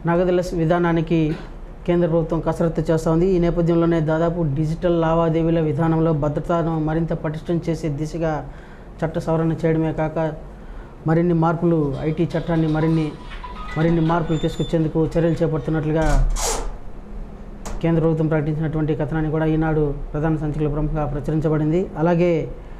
నగదుల విధానానికి కేంద్ర ప్రభుత్వం కసరత్తు చేస్తోంది ఈ నేపథ్యంలోనే దాదాపు డిజిటల్ లావాదేవీల విధానంలో భద్రతను మరింత పటిష్టం చేసే దిశగా చట్ట సవరణ చేయడమే కాక మరిన్ని మార్పులు ఐటీ చట్టాన్ని మరిన్ని మరిన్ని మార్పులు తీసుకొచ్చేందుకు చర్యలు చేపడుతున్నట్లుగా కేంద్ర ప్రభుత్వం ప్రకటించినటువంటి కథనాన్ని కూడా ఈనాడు ప్రధాన సంచికలో ప్రముఖంగా ప్రచురించబడింది అలాగే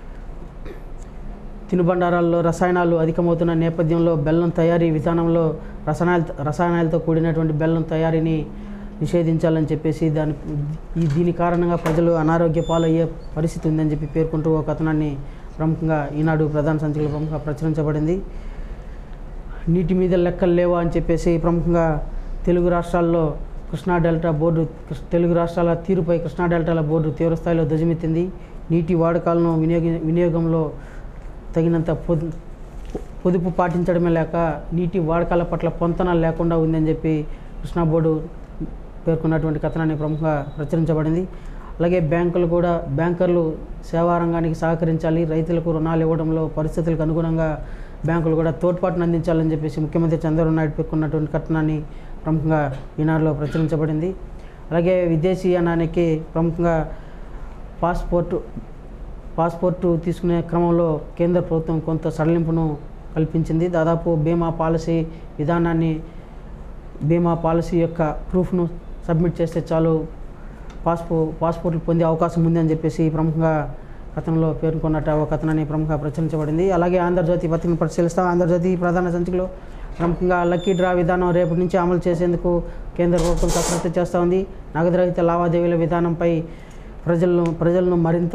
తినుబండారాల్లో రసాయనాలు అధికమవుతున్న నేపథ్యంలో బెల్లం తయారీ విధానంలో రసాయనాల రసాయనాలతో కూడినటువంటి బెల్లం తయారీని నిషేధించాలని చెప్పేసి దాని ఈ దీని కారణంగా ప్రజలు అనారోగ్య పాలయ్యే పరిస్థితి ఉందని చెప్పి పేర్కొంటూ ఒక కథనాన్ని ప్రముఖంగా ఈనాడు ప్రధాన సంచికలో ప్రముఖంగా ప్రచురించబడింది నీటి మీద లెక్కలు లేవా అని చెప్పేసి ప్రముఖంగా తెలుగు రాష్ట్రాల్లో కృష్ణా డెల్టా బోర్డు కృష్ణ- తెలుగు రాష్ట్రాల తీరుపై కృష్ణా డెల్టాల బోర్డు తీవ్రస్థాయిలో ధ్వజమెత్తింది నీటి వాడకాలను వినియోగ వినియోగంలో తగినంత పొదు పొదుపు పాటించడమే లేక నీటి వాడకాల పట్ల పొంతన లేకుండా ఉందని చెప్పి కృష్ణా బోర్డు పేర్కొన్నటువంటి కథనాన్ని ప్రముఖంగా ప్రచురించబడింది అలాగే బ్యాంకులు కూడా బ్యాంకర్లు సేవా రంగానికి సహకరించాలి రైతులకు రుణాలు ఇవ్వడంలో పరిస్థితులకు అనుగుణంగా బ్యాంకులు కూడా తోడ్పాటును అందించాలని చెప్పేసి ముఖ్యమంత్రి చంద్రబాబు నాయుడు పేర్కొన్నటువంటి కథనాన్ని ప్రముఖంగా ఈనాడులో ప్రచురించబడింది అలాగే విదేశీయానానికి ప్రముఖంగా పాస్పోర్టు పాస్పోర్టు తీసుకునే క్రమంలో కేంద్ర ప్రభుత్వం కొంత సడలింపును కల్పించింది దాదాపు బీమా పాలసీ విధానాన్ని బీమా పాలసీ యొక్క ప్రూఫ్ను సబ్మిట్ చేస్తే చాలు పాస్పో పాస్పోర్ట్లు పొందే అవకాశం ఉంది అని చెప్పేసి ప్రముఖంగా కథనంలో పేర్కొన్నట్టు ఒక కథనాన్ని ప్రముఖంగా ప్రచురించబడింది అలాగే ఆంధ్రజ్యోతి పత్రికను పరిశీలిస్తాం ఆంధ్రజ్యోతి ప్రధాన సంచికలో ప్రముఖంగా లక్కీ డ్రా విధానం రేపటి నుంచి అమలు చేసేందుకు కేంద్ర ప్రభుత్వం కసరత్తు చేస్తూ ఉంది నగదు రహిత లావాదేవీల విధానంపై ప్రజలను ప్రజలను మరింత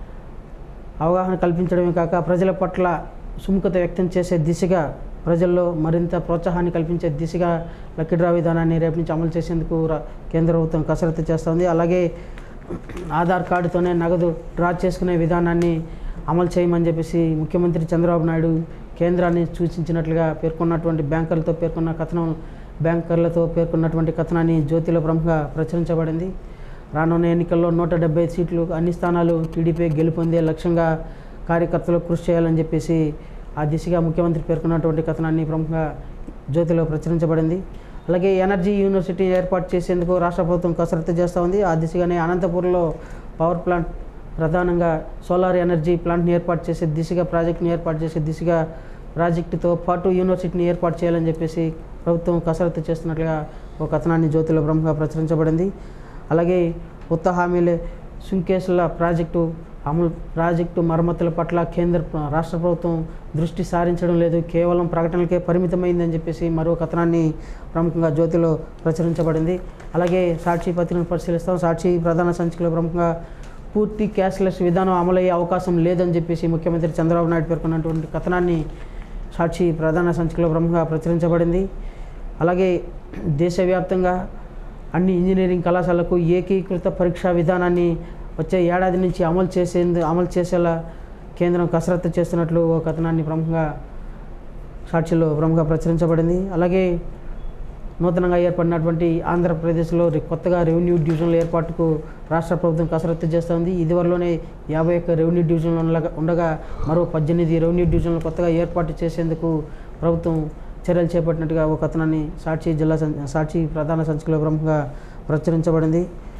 అవగాహన కల్పించడమే కాక ప్రజల పట్ల సుముఖత వ్యక్తం చేసే దిశగా ప్రజల్లో మరింత ప్రోత్సాహాన్ని కల్పించే దిశగా లక్కీ డ్రా విధానాన్ని రేపు నుంచి అమలు చేసేందుకు రా- కేంద్ర ప్రభుత్వం కసరత్తు చేస్తోంది అలాగే ఆధార్ కార్డుతోనే నగదు డ్రా చేసుకునే విధానాన్ని అమలు చేయమని చెప్పేసి ముఖ్యమంత్రి చంద్రబాబు నాయుడు కేంద్రాన్ని సూచించినట్లుగా పేర్కొన్నటువంటి బ్యాంకర్లతో పేర్కొన్న కథనం బ్యాంకర్లతో పేర్కొన్నటువంటి కథనాన్ని జ్యోతిలో ప్రముఖంగా ప్రచురించబడింది రానున్న ఎన్నికల్లో నూట డెబ్బై సీట్లు అన్ని స్థానాలు టీడీపీ గెలుపొందే లక్ష్యంగా కార్యకర్తలు కృషి చేయాలని చెప్పేసి ఆ దిశగా ముఖ్యమంత్రి పేర్కొన్నటువంటి కథనాన్ని ప్రముఖంగా జ్యోతిలో ప్రచురించబడింది అలాగే ఎనర్జీ యూనివర్సిటీ ఏర్పాటు చేసేందుకు రాష్ట్ర ప్రభుత్వం కసరత్తు చేస్తూ ఉంది ఆ దిశగానే అనంతపురంలో పవర్ ప్లాంట్ ప్రధానంగా సోలార్ ఎనర్జీ ప్లాంట్ని ఏర్పాటు చేసే దిశగా ప్రాజెక్ట్ని ఏర్పాటు చేసే దిశగా ప్రాజెక్టుతో పాటు యూనివర్సిటీని ఏర్పాటు చేయాలని చెప్పేసి ప్రభుత్వం కసరత్తు చేస్తున్నట్లుగా ఒక కథనాన్ని జ్యోతిలో ప్రముఖంగా ప్రచురించబడింది అలాగే ఉత్త హామీలే సుంకేసుల ప్రాజెక్టు అమలు ప్రాజెక్టు మరమ్మతుల పట్ల కేంద్ర ప్ర- రాష్ట్ర ప్రభుత్వం దృష్టి సారించడం లేదు కేవలం ప్రకటనలకే పరిమితమైందని చెప్పేసి మరో కథనాన్ని ప్రముఖంగా జ్యోతిలో ప్రచురించబడింది అలాగే సాక్షి పత్రికను పరిశీలిస్తాం సాక్షి ప్రధాన సంచికలో ప్రముఖంగా పూర్తి క్యాష్లెస్ విధానం అమలయ్యే అవకాశం లేదని చెప్పేసి ముఖ్యమంత్రి చంద్రబాబు నాయుడు పేర్కొన్నటువంటి కథనాన్ని సాక్షి ప్రధాన సంచికలో ప్రముఖంగా ప్రచురించబడింది అలాగే దేశవ్యాప్తంగా అన్ని ఇంజనీరింగ్ కళాశాలకు ఏకీకృత పరీక్షా విధానాన్ని వచ్చే ఏడాది నుంచి అమలు చేసేందు అమలు చేసేలా కేంద్రం కసరత్తు చేస్తున్నట్లు ఒక కథనాన్ని ప్రముఖంగా సాక్షిలో ప్రముఖంగా ప్రచురించబడింది అలాగే నూతనంగా ఏర్పడినటువంటి ఆంధ్రప్రదేశ్లో రి- కొత్తగా రెవెన్యూ డివిజన్ల ఏర్పాటుకు రాష్ట్ర ప్రభుత్వం కసరత్తు చేస్తోంది ఇదివరలోనే యాభై ఒక్క రెవెన్యూ డివిజన్లు ఉండగా- ఉండగా మరో పద్దెనిమిది రెవెన్యూ డివిజన్లు కొత్తగా ఏర్పాటు చేసేందుకు ప్రభుత్వం చర్యలు చేపట్టినట్టుగా ఒక కథనాన్ని సాక్షి జిల్లా సం- సాక్షి ప్రధాన సంచికలో ప్రముఖంగా ప్రచురించబడింది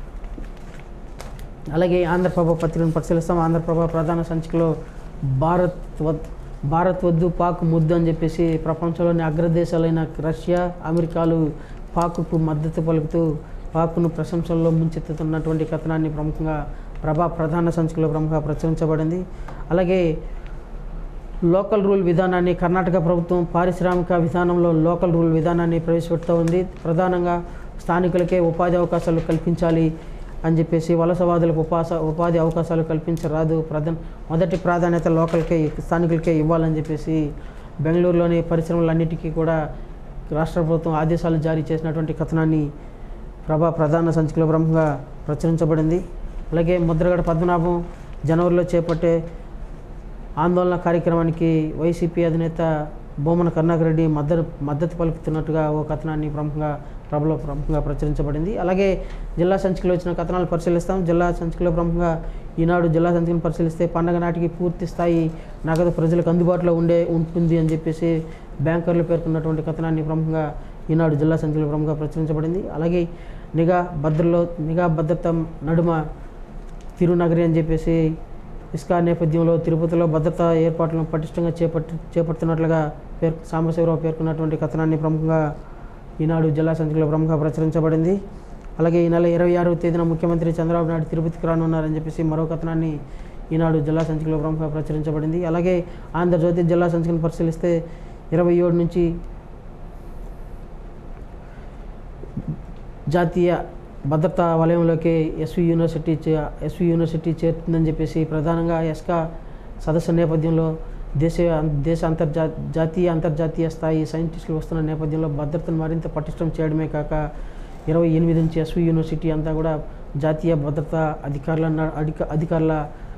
అలాగే ఆంధ్రప్రభ పత్రికను పరిశీలిస్తాం ఆంధ్రప్రభ ప్రధాన సంచికలో భారత్ వద్ భారత్ వద్దు పాక్ ముద్దు అని చెప్పేసి ప్రపంచంలోని అగ్రదేశాలైన రష్యా అమెరికాలు పాక్కు మద్దతు పలుకుతూ పాక్ను ప్రశంసల్లో ముంచెత్తుతున్నటువంటి కథనాన్ని ప్రముఖంగా ప్రభా ప్రధాన సంచికలో ప్రముఖంగా ప్రచురించబడింది అలాగే లోకల్ రూల్ విధానాన్ని కర్ణాటక ప్రభుత్వం పారిశ్రామిక విధానంలో లోకల్ రూల్ విధానాన్ని ప్రవేశపెడుతూ ఉంది ప్రధానంగా స్థానికులకే ఉపాధి అవకాశాలు కల్పించాలి అని చెప్పేసి వలసవాదులకు ఉపాస ఉపాధి అవకాశాలు కల్పించరాదు ప్రధాన మొదటి ప్రాధాన్యత లోకల్కే స్థానికులకే ఇవ్వాలని చెప్పేసి బెంగళూరులోని పరిశ్రమలన్నిటికీ కూడా రాష్ట్ర ప్రభుత్వం ఆదేశాలు జారీ చేసినటువంటి కథనాన్ని ప్రభా ప్రధాన సంచికలో ప్రముఖంగా ప్రచురించబడింది అలాగే ముద్రగడ పద్మనాభం జనవరిలో చేపట్టే ఆందోళన కార్యక్రమానికి వైసీపీ అధినేత బొమ్మన కరుణాకర్ రెడ్డి మద్దతు మద్దతు పలుకుతున్నట్టుగా ఓ కథనాన్ని ప్రముఖంగా ప్రభలో ప్రముఖంగా ప్రచురించబడింది అలాగే జిల్లా సంచికలో వచ్చిన కథనాలు పరిశీలిస్తాం జిల్లా సంచికలో ప్రముఖంగా ఈనాడు జిల్లా సంచికను పరిశీలిస్తే పండగ నాటికి పూర్తి స్థాయి నగదు ప్రజలకు అందుబాటులో ఉండే ఉంటుంది అని చెప్పేసి బ్యాంకర్లు పేర్కొన్నటువంటి కథనాన్ని ప్రముఖంగా ఈనాడు జిల్లా సంచికలో ప్రముఖంగా ప్రచురించబడింది అలాగే నిఘా భద్రలో నిఘా భద్రత నడుమ తిరునగరి అని చెప్పేసి ఇస్కా నేపథ్యంలో తిరుపతిలో భద్రతా ఏర్పాట్లను పటిష్టంగా చేపట్టి చేపడుతున్నట్లుగా పేర్ సాంబశివరావు పేర్కొన్నటువంటి కథనాన్ని ప్రముఖంగా ఈనాడు జిల్లా సంచికలో ప్రముఖంగా ప్రచురించబడింది అలాగే ఈ నెల ఇరవై ఆరవ తేదీన ముఖ్యమంత్రి చంద్రబాబు నాయుడు తిరుపతికి రానున్నారని చెప్పేసి మరో కథనాన్ని ఈనాడు జిల్లా సంచికలో ప్రముఖంగా ప్రచురించబడింది అలాగే ఆంధ్రజ్యోతి జిల్లా సంచికను పరిశీలిస్తే ఇరవై ఏడు నుంచి జాతీయ భద్రతా వలయంలోకి ఎస్వి యూనివర్సిటీ చే- ఎస్వి యూనివర్సిటీ చేరుతుందని చెప్పేసి ప్రధానంగా ఎస్కా సదస్సు నేపథ్యంలో దేశ దేశ అంతర్జా జాతీయ అంతర్జాతీయ స్థాయి సైంటిస్టులు వస్తున్న నేపథ్యంలో భద్రతను మరింత పటిష్టం చేయడమే కాక ఇరవై ఎనిమిది నుంచి ఎస్వి యూనివర్సిటీ అంతా కూడా జాతీయ భద్రతా అధికారుల న- అధిక అధికారుల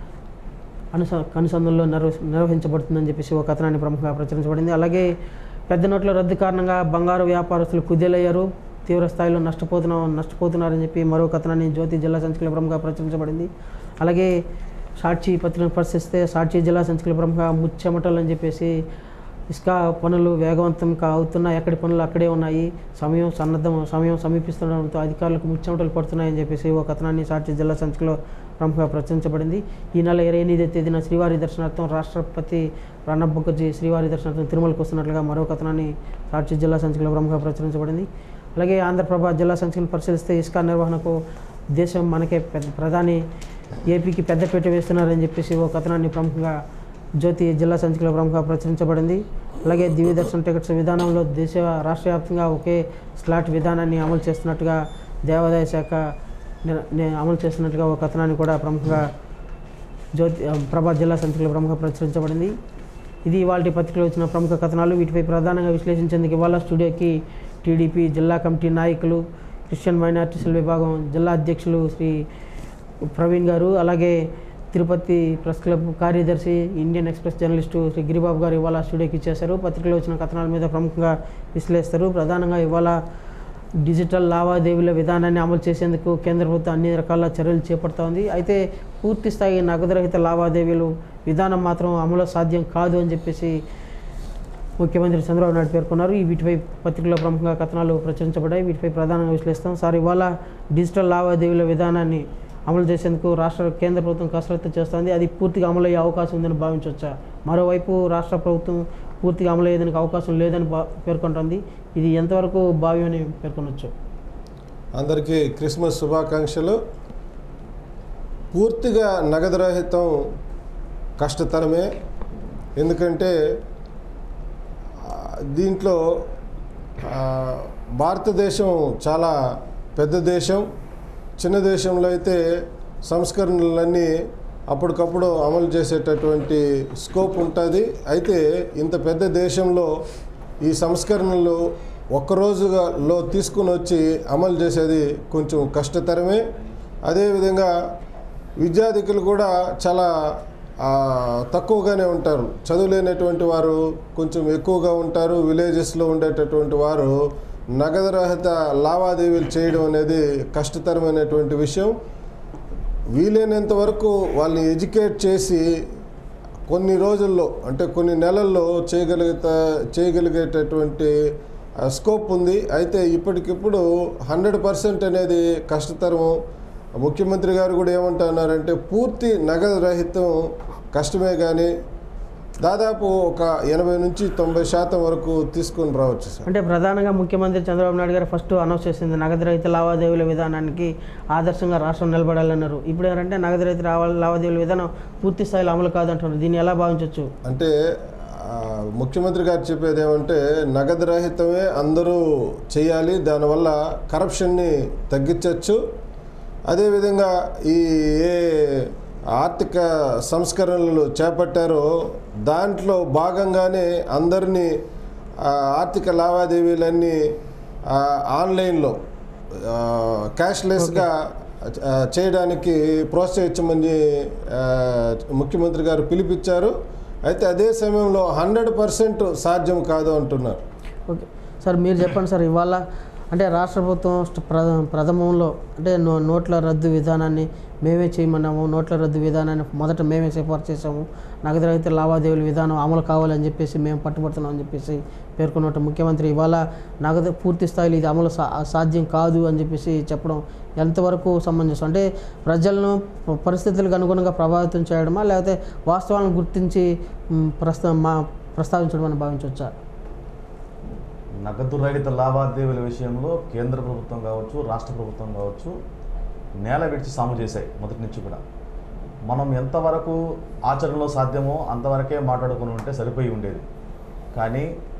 అనుస అనుసంధానంలో నిర్వ నిర్వహించబడుతుందని చెప్పేసి ఒక కథనాన్ని ప్రముఖంగా ప్రచురించబడింది అలాగే పెద్ద నోట్ల రద్దు కారణంగా బంగారు వ్యాపారస్తులు కుదేలయ్యారు తీవ్ర స్థాయిలో నష్టపోతున్నా నష్టపోతున్నారని చెప్పి మరో కథనాన్ని జ్యోతి జిల్లా సంచికలో ప్రముఖంగా ప్రచురించబడింది అలాగే సాక్షి పత్రికను పరిశీలిస్తే సాక్షి జిల్లా సంచికలో ప్రముఖంగా ముచ్చెమటలు అని చెప్పేసి ఇసుక పనులు వేగవంతం కా అవుతున్నా ఎక్కడి పనులు అక్కడే ఉన్నాయి సమయం సన్నద్ధం సమయం సమీపిస్తుండడంతో అధికారులకు ముచ్చెమటలు పడుతున్నాయని చెప్పేసి ఒక కథనాన్ని సాక్షి జిల్లా సంచికలో ప్రముఖంగా ప్రచురించబడింది ఈ నెల ఇరవై ఎనిమిది తేదీన శ్రీవారి దర్శనార్థం రాష్ట్రపతి ప్రణబ్ ముఖర్జీ శ్రీవారి దర్శనార్థం తిరుమలకు వస్తున్నట్లుగా మరో కథనాన్ని సాక్షి జిల్లా సంచికలో ప్రముఖంగా ప్రచురించబడింది అలాగే ఆంధ్రప్రభ జిల్లా సంచికను పరిశీలిస్తే ఇసుక నిర్వహణకు దేశం మనకే పెద్ద ప్రధాని ఏపీకి పెద్దపీట వేస్తున్నారని చెప్పేసి ఓ కథనాన్ని ప్రముఖంగా జ్యోతి జిల్లా సంచికలో ప్రముఖంగా ప్రచురించబడింది అలాగే దివ్య దర్శన టికెట్స్ విధానంలో దేశ రాష్ట్ర వ్యాప్తంగా ఒకే స్లాట్ విధానాన్ని అమలు చేస్తున్నట్టుగా దేవాదాయ శాఖ ని- ని- అమలు చేస్తున్నట్టుగా ఒక కథనాన్ని కూడా ప్రముఖంగా జ్యోతి ఆ, ప్రభా జిల్లా సంచికలో ప్రముఖంగా ప్రచురించబడింది ఇది ఇవాళ పత్రికలో వచ్చిన ప్రముఖ కథనాలు వీటిపై ప్రధానంగా విశ్లేషించేందుకు ఇవాళ స్టూడియోకి టీడీపీ జిల్లా కమిటీ నాయకులు క్రిస్టియన్ మైనార్టీస్ల విభాగం జిల్లా అధ్యక్షులు శ్రీ ప్రవీణ్ గారు అలాగే తిరుపతి ప్రెస్ క్లబ్ కార్యదర్శి Indian express journalist Shri Giribabu garu ఇవాళ స్టూడియోకి ఇచ్చేశారు పత్రికలో వచ్చిన కథనాల మీద ప్రముఖంగా విశ్లేషిస్తారు ప్రధానంగా ఇవాళ డిజిటల్ లావాదేవీల విధానాన్ని అమలు చేసేందుకు కేంద్ర ప్రభుత్వం అన్ని రకాల చర్యలు చేపడుతోంది అయితే పూర్తి స్థాయి నగదురహిత లావాదేవీలు విధానం మాత్రం అమలు సాధ్యం కాదు అని చెప్పేసి ముఖ్యమంత్రి చంద్రబాబు నాయుడు పేర్కొన్నారు ఈ వీటిపై పత్రికలో ప్రముఖంగా కథనాలు ప్రచురించబడ్డాయి వీటిపై ప్రధానంగా విశ్లేషిస్తాం సార్ ఇవాళ డిజిటల్ లావాదేవీల విధానాన్ని అమలు చేసేందుకు రాష్ట్ర కేంద్ర ప్రభుత్వం కసరత్తు చేస్తోంది అది పూర్తిగా అమలు అయ్యే అవకాశం ఉందని భావించవచ్చా మరోవైపు రాష్ట్ర ప్రభుత్వం పూర్తిగా అమలు అయ్యేదానికి అవకాశం లేదని బా పేర్కొంటోంది ఇది ఎంతవరకు భావ్యమని పేర్కొనవచ్చు అందరికీ క్రిస్మస్ శుభాకాంక్షలు పూర్తిగా నగదు రహితం కష్టతరమే ఎందుకంటే ఆ, దీంట్లో ఆ, భారతదేశం చాలా పెద్ద దేశం చిన్న దేశంలో అయితే సంస్కరణలన్నీ అప్పటికప్పుడు అమలు చేసేటటువంటి స్కోప్ ఉంటుంది అయితే ఇంత పెద్ద దేశంలో ఈ సంస్కరణలు ఒక్కరోజులో తీసుకుని వచ్చి అమలు చేసేది కొంచెం కష్టతరమే అదేవిధంగా విద్యార్థికులు కూడా చాలా ఆ, తక్కువగానే ఉంటారు చదువులేనటువంటి వారు కొంచెం ఎక్కువగా ఉంటారు విలేజెస్లో ఉండేటటువంటి వారు నగదు రహిత లావాదేవీలు చేయడం అనేది కష్టతరమైనటువంటి విషయం వీలైనంత వరకు వాళ్ళని ఎడ్యుకేట్ చేసి కొన్ని రోజుల్లో అంటే కొన్ని నెలల్లో చేయగలిగిత చేయగలిగేటటువంటి ఆ, స్కోప్ ఉంది అయితే ఇప్పటికిప్పుడు హండ్రెడ్ పర్సెంట్ అనేది కష్టతరము ముఖ్యమంత్రి గారు కూడా ఏమంటున్నారంటే పూర్తి నగదు రహితం కష్టమే కానీ దాదాపు ఒక ఎనభై నుంచి తొంభై శాతం వరకు తీసుకొని రావచ్చు సార్ అంటే ప్రధానంగా ముఖ్యమంత్రి చంద్రబాబు నాయుడు గారు ఫస్ట్ అనౌన్స్ చేసింది నగదు రహిత లావాదేవీల విధానానికి ఆదర్శంగా రాష్ట్రం నిలబడాలన్నారు ఇప్పుడు ఏంటంటే నగదు రహిత లావా- లావాదేవీల విధానం పూర్తి స్థాయిలో అమలు కాదంటున్నారు దీన్ని ఎలా భావించవచ్చు అంటే ఆ, ముఖ్యమంత్రి గారు చెప్పేది ఏమంటే నగదు రహితమే అందరూ చేయాలి దానివల్ల కరప్షన్ని తగ్గించవచ్చు అదేవిధంగా ఈ ఏ ఆర్థిక సంస్కరణలు చేపట్టారో దాంట్లో భాగంగానే అందరినీ ఆ, ఆర్థిక లావాదేవీలన్నీ ఆ, ఆన్లైన్లో ఆ, క్యాష్లెస్గా ఆ, చేయడానికి ప్రోత్సహించమని ఆ, ముఖ్యమంత్రి గారు పిలిపించారు అయితే అదే సమయంలో హండ్రెడ్ పర్సెంట్ సాధ్యం కాదు అంటున్నారు ఓకే సార్ మీరు చెప్పండి సార్ ఇవాళ అంటే రాష్ట్ర ప్రభుత్వం స్ట్- ప్ర ప్రథమంలో అంటే నో నోట్ల రద్దు విధానాన్ని మేమే చేయమన్నాము నోట్ల రద్దు విధానాన్ని మొదట మేమే సిఫార్సు చేసాము నగదు రహిత లావాదేవీల విధానం అమలు కావాలని చెప్పేసి మేము పట్టుబడుతున్నాం అని చెప్పేసి పేర్కొన్నట్టు ముఖ్యమంత్రి ఇవాళ నగదు పూర్తి స్థాయిలో ఇది అమలు సా సాధ్యం కాదు అని చెప్పేసి చెప్పడం ఎంతవరకు సమంజసం అంటే ప్రజలను ప- పరిస్థితులకు అనుగుణంగా ప్రభావితం చేయడమా లేకపోతే వాస్తవాలను గుర్తించి మ్, ప్రస్తా మా ప్రస్తావించడం అని భావించవచ్చా నగదు రహిత లావాదేవీల విషయంలో కేంద్ర ప్రభుత్వం కావచ్చు రాష్ట్ర ప్రభుత్వం కావచ్చు నేల విడిచి సాము చేశాయి మొదటి నుంచి కూడా మనం ఎంతవరకు ఆచరణలో సాధ్యమో అంతవరకే మాట్లాడుకుని ఉంటే సరిపోయి ఉండేది కానీ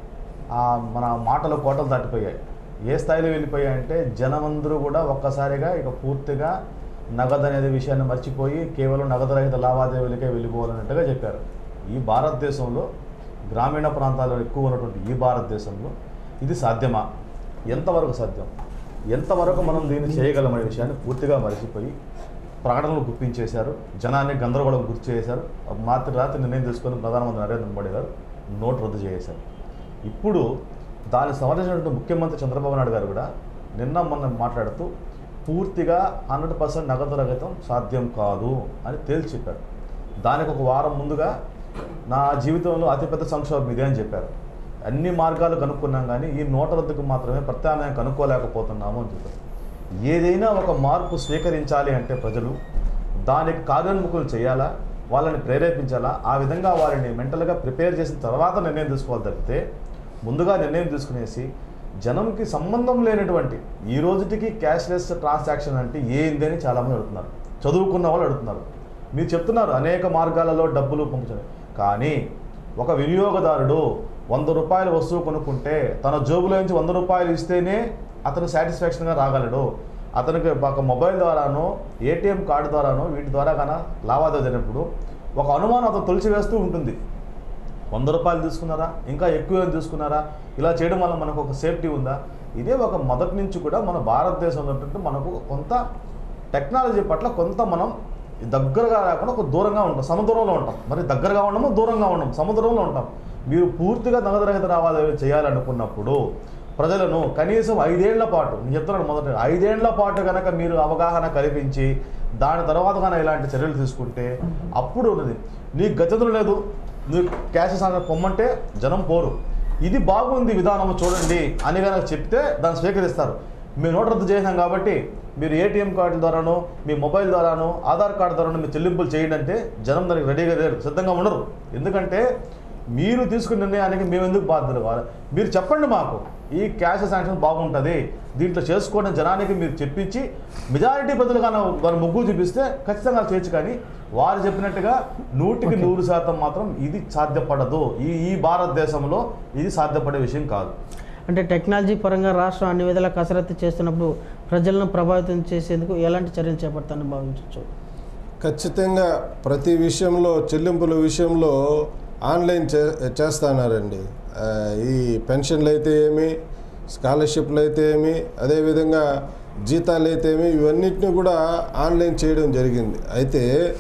ఆ మన మాటలు కోటలు దాటిపోయాయి ఏ స్థాయిలో వెళ్ళిపోయాయంటే జనమందరూ కూడా ఒక్కసారిగా ఇక పూర్తిగా నగదు అనేది విషయాన్ని మర్చిపోయి కేవలం నగదు రహిత లావాదేవీలకే వెళ్ళిపోవాలన్నట్టుగా చెప్పారు ఈ భారతదేశంలో గ్రామీణ ప్రాంతాల్లో ఎక్కువ ఉన్నటువంటి ఈ భారతదేశంలో ఇది సాధ్యమా ఎంతవరకు సాధ్యం ఎంతవరకు మనం దీన్ని చేయగలమనే విషయాన్ని పూర్తిగా మరిచిపోయి ప్రకటనలు గుప్పించేశారు జనాన్ని గందరగోళం గుర్తు చేశారు మాత్రి రాత్రి నిర్ణయం తీసుకొని ప్రధానమంత్రి నరేంద్ర మోడీ గారు నోట్ రద్దు చేశారు ఇప్పుడు దాన్ని సమర్థించినటువంటి ముఖ్యమంత్రి చంద్రబాబు నాయుడు గారు కూడా నిన్న మొన్న మాట్లాడుతూ పూర్తిగా హండ్రెడ్ పర్సెంట్ నగదు రహితం సాధ్యం కాదు అని తేల్చి చెప్పారు దానికి ఒక వారం ముందుగా నా జీవితంలో అతిపెద్ద సంక్షోభం ఇదే అని చెప్పారు అన్ని మార్గాలు కనుక్కున్నాం కానీ ఈ నోట రద్దుకు మాత్రమే ప్రత్యామ్నాయం కనుక్కోలేకపోతున్నాము అని చెప్పారు ఏదైనా ఒక మార్పు స్వీకరించాలి అంటే ప్రజలు దానికి కార్యోన్ముఖులు చేయాలా వాళ్ళని ప్రేరేపించాలా ఆ విధంగా వారిని మెంటల్గా ప్రిపేర్ చేసిన తర్వాత నిర్ణయం తీసుకోవాలి తప్పితే ముందుగా నిర్ణయం తీసుకునేసి జనంకి సంబంధం లేనటువంటి ఈ రోజుటికి క్యాష్లెస్ ట్రాన్సాక్షన్ అంటే ఏంది అని చాలామంది అడుగుతున్నారు చదువుకున్న వాళ్ళు అడుగుతున్నారు మీరు చెప్తున్నారు అనేక మార్గాలలో డబ్బులు పంపించాలి కానీ ఒక వినియోగదారుడు వంద రూపాయల వస్తువు కొనుక్కుంటే తన జోబులో నుంచి వంద రూపాయలు ఇస్తేనే అతను సాటిస్ఫాక్షన్గా రాగలడు అతనికి ఒక మొబైల్ ద్వారానో ఏటీఎం కార్డు ద్వారానో వీటి ద్వారా కన లావాదేవీ జరిగినప్పుడు ఒక అనుమానం అతను తొలిచివేస్తూ ఉంటుంది వంద రూపాయలు తీసుకున్నారా ఇంకా ఎక్కువ ఏం తీసుకున్నారా ఇలా చేయడం వల్ల మనకు ఒక సేఫ్టీ ఉందా ఇదే ఒక మొదటి నుంచి కూడా మన భారతదేశంలో ఉన్నటువంటి మనకు కొంత టెక్నాలజీ పట్ల కొంత మనం దగ్గరగా లేకుండా ఒక దూరంగా ఉంటాం సముద్రంలో ఉంటాం మరి దగ్గరగా ఉండము దూరంగా ఉండము సముద్రంలో ఉంటాం మీరు పూర్తిగా నగదు రహిత లావాదేవీ చేయాలనుకున్నప్పుడు ప్రజలను కనీసం ఐదేళ్ల పాటు నేను చెప్తున్నాను మొదట ఐదేళ్ల పాటు కనుక మీరు అవగాహన కల్పించి దాని తర్వాత కనుక ఇలాంటి చర్యలు తీసుకుంటే అప్పుడు ఉన్నది నీకు గతించడం లేదు నీకు క్యాష్ సంగతి పొమ్మంటే జనం పోరు ఇది బాగుంది విధానం చూడండి అని కనుక చెప్తే దాన్ని స్వీకరిస్తారు మేము నోట్ రద్దు చేసాం కాబట్టి మీరు ఏటీఎం కార్డు ద్వారానో మీ మొబైల్ ద్వారానో ఆధార్ కార్డు ద్వారానో మీరు చెల్లింపులు చేయండి అంటే జనం దానికి రెడీగా లేరు సిద్ధంగా ఉండరు ఎందుకంటే మీరు తీసుకున్న నిర్ణయానికి మేము ఎందుకు బాధ్యత కావాలి మీరు చెప్పండి మాకు ఈ క్యాష్ శాంక్షన్ బాగుంటుంది దీంట్లో చేసుకోవడం జనానికి మీరు చెప్పించి మెజారిటీ ప్రజలు కానీ వారి మొగ్గు చూపిస్తే ఖచ్చితంగా చేయొచ్చు కానీ వారు చెప్పినట్టుగా నూటికి నూరు శాతం మాత్రం ఇది సాధ్యపడదు ఈ ఈ భారతదేశంలో ఇది సాధ్యపడే విషయం కాదు అంటే టెక్నాలజీ పరంగా రాష్ట్రం అన్ని విధాల కసరత్తు చేస్తున్నప్పుడు ప్రజలను ప్రభావితం చేసేందుకు ఎలాంటి చర్యలు చేపడతానని భావించవచ్చు ఖచ్చితంగా ప్రతి విషయంలో చెల్లింపుల విషయంలో ఆన్లైన్ చే చేస్తున్నారండి ఆ, ఈ పెన్షన్లు అయితే ఏమి స్కాలర్షిప్లు అయితే ఏమి అదేవిధంగా జీతాలు అయితే ఏమి ఇవన్నిటిని కూడా ఆన్లైన్ చేయడం జరిగింది అయితే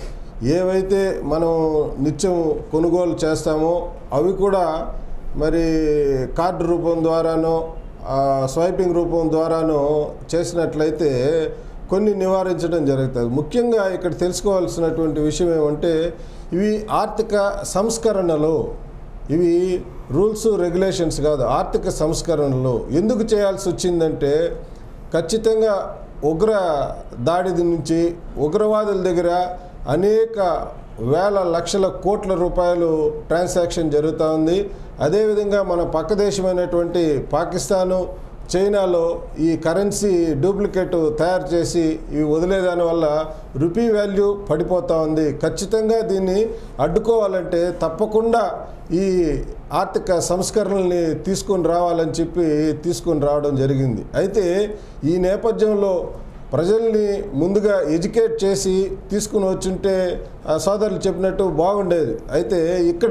ఏవైతే మనం నిత్యం కొనుగోలు చేస్తామో అవి కూడా మరి కార్డు రూపం ద్వారానో ఆ, స్వైపింగ్ రూపం ద్వారానో చేసినట్లయితే కొన్ని నివారించడం జరుగుతుంది ముఖ్యంగా ఇక్కడ తెలుసుకోవాల్సినటువంటి విషయం ఏమంటే ఇవి ఆర్థిక సంస్కరణలు ఇవి రూల్స్ రెగ్యులేషన్స్ కాదు ఆర్థిక సంస్కరణలు ఎందుకు చేయాల్సి వచ్చిందంటే ఖచ్చితంగా ఉగ్ర దాడి నుంచి ఉగ్రవాదుల దగ్గర అనేక వేల లక్షల కోట్ల రూపాయలు ట్రాన్సాక్షన్ జరుగుతూ ఉంది అదేవిధంగా మన పక్క దేశమైనటువంటి పాకిస్తాను చైనాలో ఈ కరెన్సీ డూప్లికేట్ తయారు చేసి ఇవి వదిలేదాని వల్ల రూపీ వాల్యూ పడిపోతూ ఉంది ఖచ్చితంగా దీన్ని అడ్డుకోవాలంటే తప్పకుండా ఈ ఆర్థిక సంస్కరణల్ని తీసుకొని రావాలని చెప్పి తీసుకొని రావడం జరిగింది అయితే ఈ నేపథ్యంలో ప్రజల్ని ముందుగా ఎడ్యుకేట్ చేసి తీసుకుని వచ్చుంటే ఆ సోదరులు చెప్పినట్టు బాగుండేది అయితే ఇక్కడ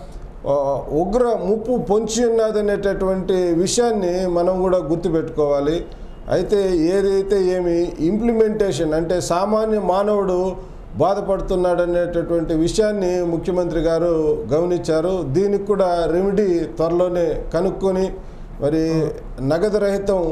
ఆ, ఉగ్ర ముప్పు పొంచి ఉన్నదనేటటువంటి విషయాన్ని మనం కూడా గుర్తుపెట్టుకోవాలి అయితే ఏదైతే ఏమి ఇంప్లిమెంటేషన్ అంటే సామాన్య మానవుడు బాధపడుతున్నాడనేటటువంటి విషయాన్ని ముఖ్యమంత్రి గారు గమనించారు దీనికి కూడా రెమెడీ త్వరలోనే కనుక్కొని మరి నగదు రహితం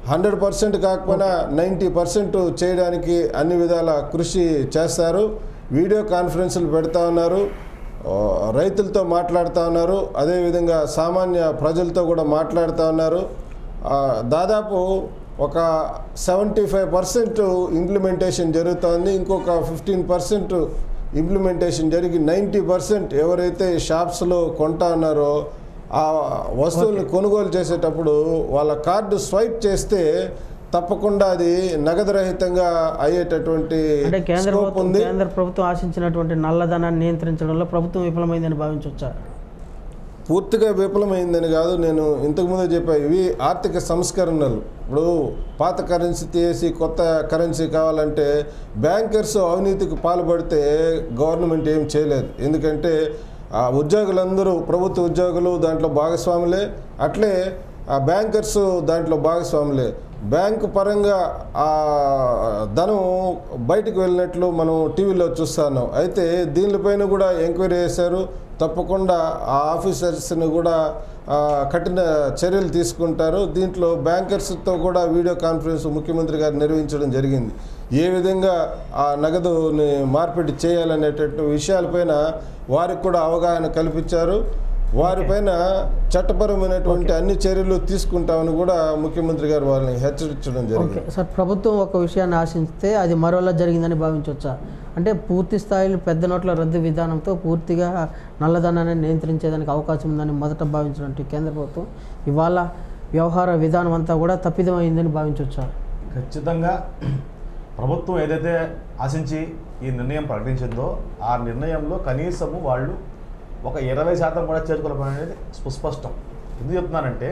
హండ్రెడ్ పర్సెంట్ కాకపోయినా నైంటీ పర్సెంట్ చేయడానికి అన్ని విధాల కృషి చేస్తారు వీడియో కాన్ఫరెన్సులు పెడతా ఉన్నారు ఆ, రైతులతో మాట్లాడుతూ ఉన్నారు అదేవిధంగా సామాన్య ప్రజలతో కూడా మాట్లాడుతూ ఉన్నారు ఆ, దాదాపు ఒక సెవెంటీ ఫైవ్ పర్సెంట్ ఇంప్లిమెంటేషన్ జరుగుతోంది ఇంకొక ఫిఫ్టీన్ పర్సెంట్ ఇంప్లిమెంటేషన్ జరిగి నైంటీ పర్సెంట్ ఎవరైతే షాప్స్లో కొంటా ఉన్నారో ఆ వస్తువుల్ని కొనుగోలు చేసేటప్పుడు వాళ్ళ కార్డు స్వైప్ చేస్తే తప్పకుండా అది నగదు రహితంగా అయ్యేటటువంటి అంటే కేంద్ర స్కోప్ ప్రభుత్వం ఉంది కేంద్ర ప్రభుత్వం ఆశించినటువంటి నల్లధనాన్ని నియంత్రించడంలో ప్రభుత్వం విఫలమైందని భావించవచ్చా పూర్తిగా విఫలమైందని కాదు నేను ఇంతకుముందే చెప్పా ఇవి ఆర్థిక సంస్కరణలు ఇప్పుడు పాత కరెన్సీ తీసి కొత్త కరెన్సీ కావాలంటే బ్యాంకర్స్ అవినీతికి పాల్పడితే గవర్నమెంట్ ఏం చేయలేదు ఎందుకంటే ఆ ఉద్యోగులందరూ ప్రభుత్వ ఉద్యోగులు దాంట్లో భాగస్వాములే అట్లే ఆ బ్యాంకర్స్ దాంట్లో భాగస్వాములే బ్యాంకు పరంగా ఆ ధనం బయటకు వెళ్ళినట్లు మనం టీవీలో చూస్తున్నాం అయితే దీనిపైన కూడా ఎంక్వైరీ చేశారు తప్పకుండా ఆ ఆఫీసర్స్ని కూడా ఆ, కఠిన చర్యలు తీసుకుంటారు దీంట్లో బ్యాంకర్స్తో కూడా వీడియో కాన్ఫరెన్స్ ముఖ్యమంత్రి గారు నిర్వహించడం జరిగింది ఏ విధంగా ఆ నగదుని మార్పిడి చేయాలనేటటువంటి విషయాలపైన వారికి కూడా అవగాహన కల్పించారు వారిపైన చట్టపరమైనటువంటి అన్ని చర్యలు తీసుకుంటామని కూడా ముఖ్యమంత్రి గారు వాళ్ళని హెచ్చరించడం ఓకే జరిగింది సార్ ప్రభుత్వం ఒక విషయాన్ని ఆశిస్తే అది మరోలా జరిగిందని భావించవచ్చా అంటే పూర్తి స్థాయిలో పెద్ద నోట్ల రద్దు విధానంతో పూర్తిగా నల్లధనాన్ని నియంత్రించేదానికి అవకాశం ఉందని మొదట భావించినట్టు కేంద్ర ప్రభుత్వం ఇవాళ వ్యవహార విధానం అంతా కూడా తప్పిదమైందని భావించవచ్చా ఖచ్చితంగా ప్రభుత్వం ఏదైతే ఆశించి ఈ నిర్ణయం ప్రకటించిందో ఆ నిర్ణయంలో కనీసము వాళ్ళు ఒక ఇరవై శాతం కూడా చేరుకోలేకపోవడం అనేది సుస్పష్టం ఎందుకు చెప్తున్నానంటే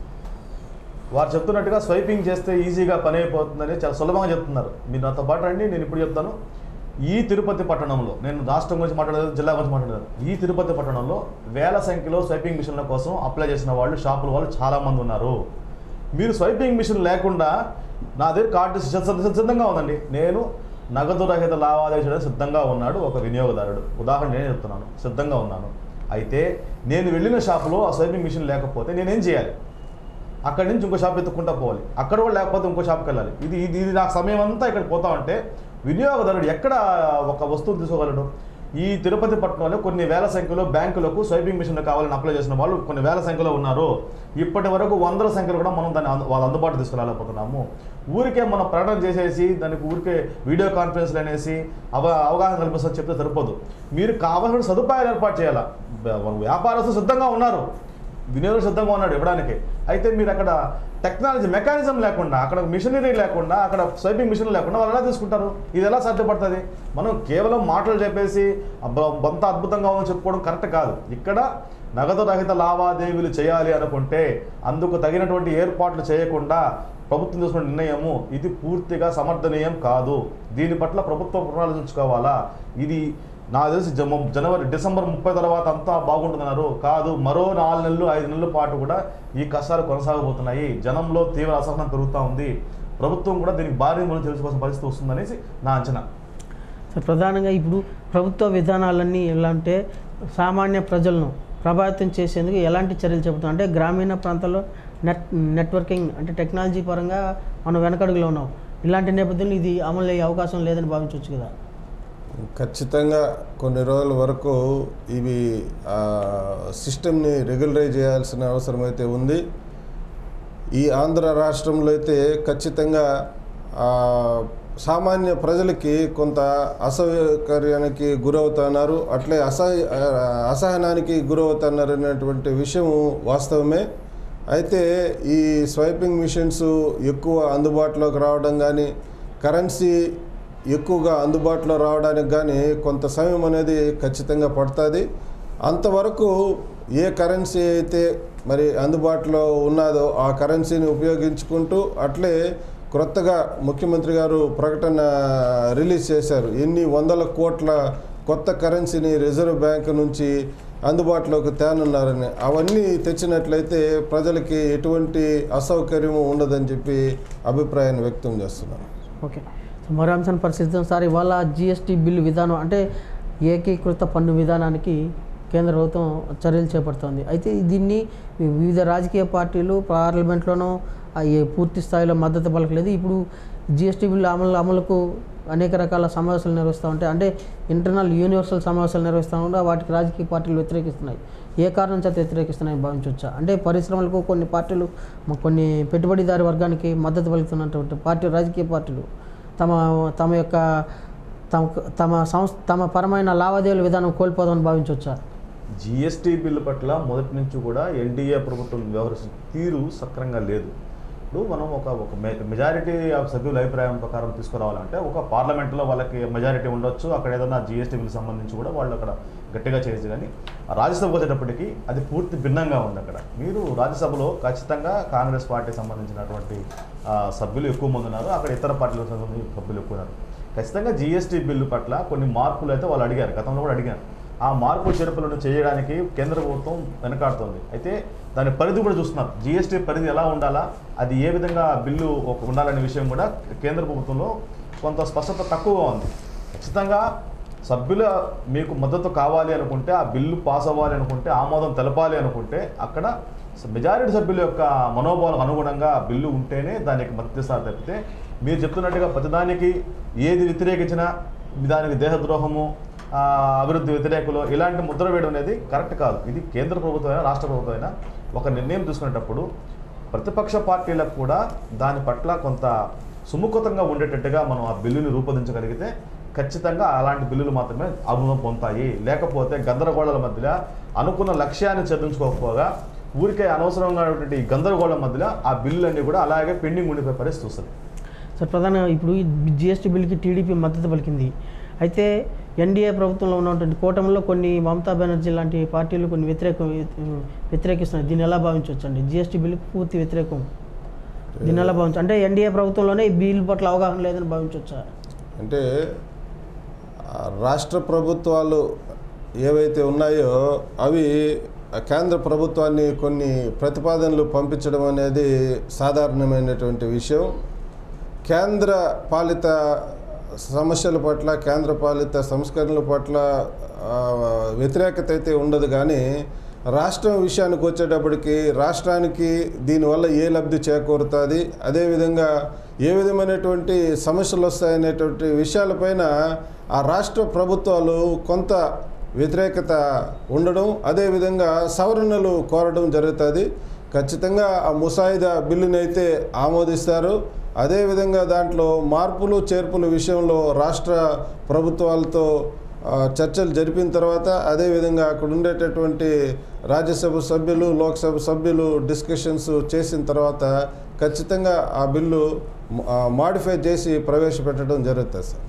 వారు చెప్తున్నట్టుగా స్వైపింగ్ చేస్తే ఈజీగా పని అయిపోతుందని చాలా సులభంగా చెప్తున్నారు మీరు నాతో పాటు రండి నేను ఇప్పుడు చెప్తాను ఈ తిరుపతి పట్టణంలో నేను రాష్ట్రం గురించి మాట్లాడలేదు జిల్లా గురించి మాట్లాడలేదు ఈ తిరుపతి పట్టణంలో వేల సంఖ్యలో స్వైపింగ్ మిషన్ల కోసం అప్లై చేసిన వాళ్ళు షాపుల వాళ్ళు చాలామంది ఉన్నారు మీరు స్వైపింగ్ మిషన్ లేకుండా నా దగ్గర కార్డు సిద్ధ- సిద్ధ- సిద్ధంగా ఉందండి నేను నగదు రహిత లావాదేవీ చేయడానికి సిద్ధంగా ఉన్నాడు ఒక వినియోగదారుడు ఉదాహరణ నేను చెప్తున్నాను సిద్ధంగా ఉన్నాను అయితే నేను వెళ్ళిన షాపులో ఆ స్వైపింగ్ మిషన్ లేకపోతే నేనేం చేయాలి అక్కడి నుంచి ఇంకో షాప్ ఎత్తుకుంటా పోవాలి అక్కడ కూడా లేకపోతే ఇంకో షాప్కి వెళ్ళాలి ఇది ఇది ఇది నాకు సమయం అంతా ఇక్కడ పోతా ఉంటే వినియోగదారుడు ఎక్కడ ఒక వస్తువు తీసుకోగలడు ఈ తిరుపతి పట్టణంలో కొన్ని వేల సంఖ్యలో బ్యాంకులకు స్వైపింగ్ మిషన్లు కావాలని అప్లై చేసిన వాళ్ళు కొన్ని వేల సంఖ్యలో ఉన్నారు ఇప్పటి వరకు వందల సంఖ్యలో కూడా మనం దాన్ని అందు- వాళ్ళ అందుబాటు తీసుకురాలేకపోతున్నాము ఊరికే మనం ప్రకటన చేసేసి దానికి ఊరికే వీడియో కాన్ఫరెన్స్లు అనేసి అవ అవగాహన కల్పిస్తుంది చెప్తే సరిపోదు మీరు కావాల్సిన సదుపాయాలు ఏర్పాటు చేయాలా వ్య- వ్యాపారస్తులు సిద్ధంగా ఉన్నారు వినియోగం సిద్ధంగా ఉన్నాడు ఇవ్వడానికి అయితే మీరు అక్కడ టెక్నాలజీ మెకానిజం లేకుండా అక్కడ మిషనరీ లేకుండా అక్కడ స్వైపింగ్ మిషన్ లేకుండా వాళ్ళు ఎలా తీసుకుంటారు ఇది ఎలా సాధ్యపడుతుంది మనం కేవలం మాటలు చెప్పేసి అబ్బా, బొంత అద్భుతంగా ఉందని చెప్పుకోవడం కరెక్ట్ కాదు ఇక్కడ నగదు రహిత లావాదేవీలు చేయాలి అనుకుంటే అందుకు తగినటువంటి ఏర్పాట్లు చేయకుండా ప్రభుత్వం తీసుకున్న నిర్ణయము ఇది పూర్తిగా సమర్థనీయం కాదు దీని పట్ల ప్రభుత్వం పునరాలోచించుకోవాలా ఇది నాకు తెలిసి జమ జనవరి డిసెంబర్ ముప్పై తర్వాత అంతా బాగుంటుందన్నారు కాదు మరో నాలుగు నెలలు ఐదు నెలల పాటు కూడా ఈ కష్టాలు కొనసాగబోతున్నాయి జనంలో తీవ్ర అసహనం పెరుగుతూ ఉంది ప్రభుత్వం కూడా దీనికి భారీ మూలం తెలుసుకోవాల్సిన పరిస్థితి వస్తుందనేసి నా అంచనా సో ప్రధానంగా ఇప్పుడు ప్రభుత్వ విధానాలన్నీ ఎలా అంటే సామాన్య ప్రజలను ప్రభావితం చేసేందుకు ఎలాంటి చర్యలు చెబుతాం అంటే గ్రామీణ ప్రాంతాల్లో నెట్ నెట్వర్కింగ్ అంటే టెక్నాలజీ పరంగా మనం వెనకడుగులో ఉన్నాం ఇలాంటి నేపథ్యంలో ఇది అమలు అయ్యే అవకాశం లేదని భావించవచ్చు కదా ఖచ్చితంగా కొన్ని రోజుల వరకు ఇవి ఆ, సిస్టమ్ని రెగ్యులరైజ్ చేయాల్సిన అవసరం అయితే ఉంది ఈ ఆంధ్ర రాష్ట్రంలో అయితే ఖచ్చితంగా ఆ, సామాన్య ప్రజలకి కొంత అసౌకర్యానికి గురవుతున్నారు అట్లే అసహ అసహనానికి గురవుతున్నారు అనేటువంటి విషయం వాస్తవమే అయితే ఈ స్వైపింగ్ మిషన్స్ ఎక్కువ అందుబాటులోకి రావడం కానీ కరెన్సీ ఎక్కువగా అందుబాటులో రావడానికి కానీ కొంత సమయం అనేది ఖచ్చితంగా పడుతుంది అంతవరకు ఏ కరెన్సీ అయితే మరి అందుబాటులో ఉన్నదో ఆ కరెన్సీని ఉపయోగించుకుంటూ అట్లే క్రొత్తగా ముఖ్యమంత్రి గారు ప్రకటన రిలీజ్ చేశారు ఎన్ని వందల కోట్ల కొత్త కరెన్సీని రిజర్వ్ బ్యాంక్ నుంచి అందుబాటులోకి తేనున్నారని అవన్నీ తెచ్చినట్లయితే ప్రజలకి ఎటువంటి అసౌకర్యము ఉండదని చెప్పి అభిప్రాయాన్ని వ్యక్తం చేస్తున్నాను ఓకే సో మరో అంశాన్ని పరిశీలిద్దాం సార్ ఇవాళ జిఎస్టీ బిల్లు విధానం అంటే ఏకీకృత పన్ను విధానానికి కేంద్ర ప్రభుత్వం చర్యలు చేపడుతోంది అయితే దీన్ని వివిధ రాజకీయ పార్టీలు పార్లమెంట్లోనూ ఆ ఏ పూర్తి స్థాయిలో మద్దతు పలకలేదు ఇప్పుడు జిఎస్టీ బిల్లు అమలు అమలుకు అనేక రకాల సమావేశాలు నిర్వహిస్తూ ఉంటాయి అంటే ఇంటర్నల్ యూనివర్సల్ సమావేశాలు నిర్వహిస్తూ ఉంటే వాటికి రాజకీయ పార్టీలు వ్యతిరేకిస్తున్నాయి ఏ కారణం చేత వ్యతిరేకిస్తున్నాయి భావించవచ్చా అంటే పరిశ్రమలకు కొన్ని పార్టీలు మ- కొన్ని పెట్టుబడిదారి వర్గానికి మద్దతు పలుకుతున్నటువంటి పార్టీ రాజకీయ పార్టీలు తమ తమ యొక్క తమ తమ సంస్థ తమ పరమైన లావాదేవీల విధానం కోల్పోదామని భావించవచ్చా జిఎస్టీ బిల్లు పట్ల మొదటి నుంచి కూడా ఎన్డీఏ ప్రభుత్వం వ్యవహరిస్తున్న తీరు సక్రంగా లేదు ఇప్పుడు మనం ఒక ఒక మె- మెజారిటీ ఆఫ్ సభ్యుల అభిప్రాయం ప్రకారం తీసుకురావాలంటే ఒక పార్లమెంట్లో వాళ్ళకి మెజారిటీ ఉండొచ్చు అక్కడ ఏదైనా జిఎస్టీ బిల్ సంబంధించి కూడా వాళ్ళు అక్కడ గట్టిగా చేయొచ్చు కానీ రాజ్యసభకు వచ్చేటప్పటికి అది పూర్తి భిన్నంగా ఉంది అక్కడ మీరు రాజ్యసభలో ఖచ్చితంగా కాంగ్రెస్ పార్టీకి సంబంధించినటువంటి ఆ, సభ్యులు ఎక్కువ మంది ఉన్నారు అక్కడ ఇతర పార్టీలకు సంబంధించిన సభ్యులు ఎక్కువ ఉన్నారు ఖచ్చితంగా జిఎస్టీ బిల్లు పట్ల కొన్ని మార్పులు అయితే వాళ్ళు అడిగారు గతంలో కూడా అడిగారు ఆ మార్పు చేర్పులను చేయడానికి కేంద్ర ప్రభుత్వం వెనకాడుతోంది అయితే దాని పరిధి కూడా చూస్తున్నారు జిఎస్టీ పరిధి ఎలా ఉండాలా అది ఏ విధంగా బిల్లు ఒక- ఉండాలనే విషయం కూడా కేంద్ర ప్రభుత్వంలో కొంత స్పష్టత తక్కువగా ఉంది ఖచ్చితంగా సభ్యుల మీకు మద్దతు కావాలి అనుకుంటే ఆ బిల్లు పాస్ అవ్వాలి అనుకుంటే ఆమోదం తెలపాలి అనుకుంటే అక్కడ మెజారిటీ సభ్యుల యొక్క మనోభావాలకు అనుగుణంగా బిల్లు ఉంటేనే దానికి మద్దతు ఇస్తారు తప్పితే మీరు చెప్తున్నట్టుగా ప్రతిదానికి ఏది వ్యతిరేకించినా దానికి దేశద్రోహము ఆ, అభివృద్ధి వ్యతిరేకులు ఇలాంటి ముద్ర వేయడం అనేది కరెక్ట్ కాదు ఇది కేంద్ర ప్రభుత్వం అయినా రాష్ట్ర ప్రభుత్వం అయినా ఒక నిర్ణయం తీసుకునేటప్పుడు ప్రతిపక్ష పార్టీలకు కూడా దాని పట్ల కొంత సుముఖతంగా ఉండేటట్టుగా మనం ఆ బిల్లుని రూపొందించగలిగితే ఖచ్చితంగా అలాంటి బిల్లులు మాత్రమే ఆమోదం పొందుతాయి లేకపోతే గందరగోళాల మధ్య అనుకున్న లక్ష్యాన్ని చెల్లించుకోకపోగా ఊరికే అనవసరంగా ఉన్నటువంటి ఈ గందరగోళం మధ్య ఆ బిల్లులన్నీ కూడా అలాగే పెండింగ్ ఉండిపోయే పరిస్థితి వస్తుంది సార్ ప్రధానంగా ఇప్పుడు ఈ జిఎస్టీ బిల్లుకి టీడీపీ మద్దతు పలికింది అయితే ఎన్డీఏ ప్రభుత్వంలో ఉన్నటువంటి కూటమిలో కొన్ని మమతా బెనర్జీ లాంటి పార్టీలు కొన్ని వ్యతిరేక వ్యతిరేకిస్తున్నాయి దీన్ని ఎలా భావించవచ్చు అండి జిఎస్టీ బిల్లుకి పూర్తి వ్యతిరేకం దీన్ని ఎలా భావించు అంటే ఎన్డీఏ ప్రభుత్వంలోనే ఈ బిల్లు పట్ల అవగాహన లేదని భావించవచ్చా అంటే ఆ రాష్ట్ర ప్రభుత్వాలు ఏవైతే ఉన్నాయో అవి ఆ కేంద్ర ప్రభుత్వాన్ని కొన్ని ప్రతిపాదనలు పంపించడం అనేది సాధారణమైనటువంటి విషయం కేంద్ర పాలిత సమస్యల పట్ల కేంద్ర పాలిత సంస్కరణల పట్ల ఆ, వ్యతిరేకత అయితే ఉండదు కానీ రాష్ట్రం విషయానికి వచ్చేటప్పటికి రాష్ట్రానికి దీనివల్ల ఏ లబ్ధి చేకూరుతుంది అదేవిధంగా ఏ విధమైనటువంటి సమస్యలు వస్తాయనేటువంటి విషయాలపైన ఆ రాష్ట్ర ప్రభుత్వాలు కొంత వ్యతిరేకత ఉండడం అదేవిధంగా సవరణలు కోరడం జరుగుతుంది ఖచ్చితంగా ఆ ముసాయిదా బిల్లుని అయితే ఆమోదిస్తారు అదేవిధంగా దాంట్లో మార్పులు చేర్పుల విషయంలో రాష్ట్ర ప్రభుత్వాలతో ఆ, చర్చలు జరిపిన తర్వాత అదేవిధంగా అక్కడ ఉండేటటువంటి రాజ్యసభ సభ్యులు లోక్సభ సభ్యులు డిస్కషన్స్ చేసిన తర్వాత ఖచ్చితంగా ఆ బిల్లు మాడిఫై చేసి ప్రవేశపెట్టడం జరుగుతుంది సార్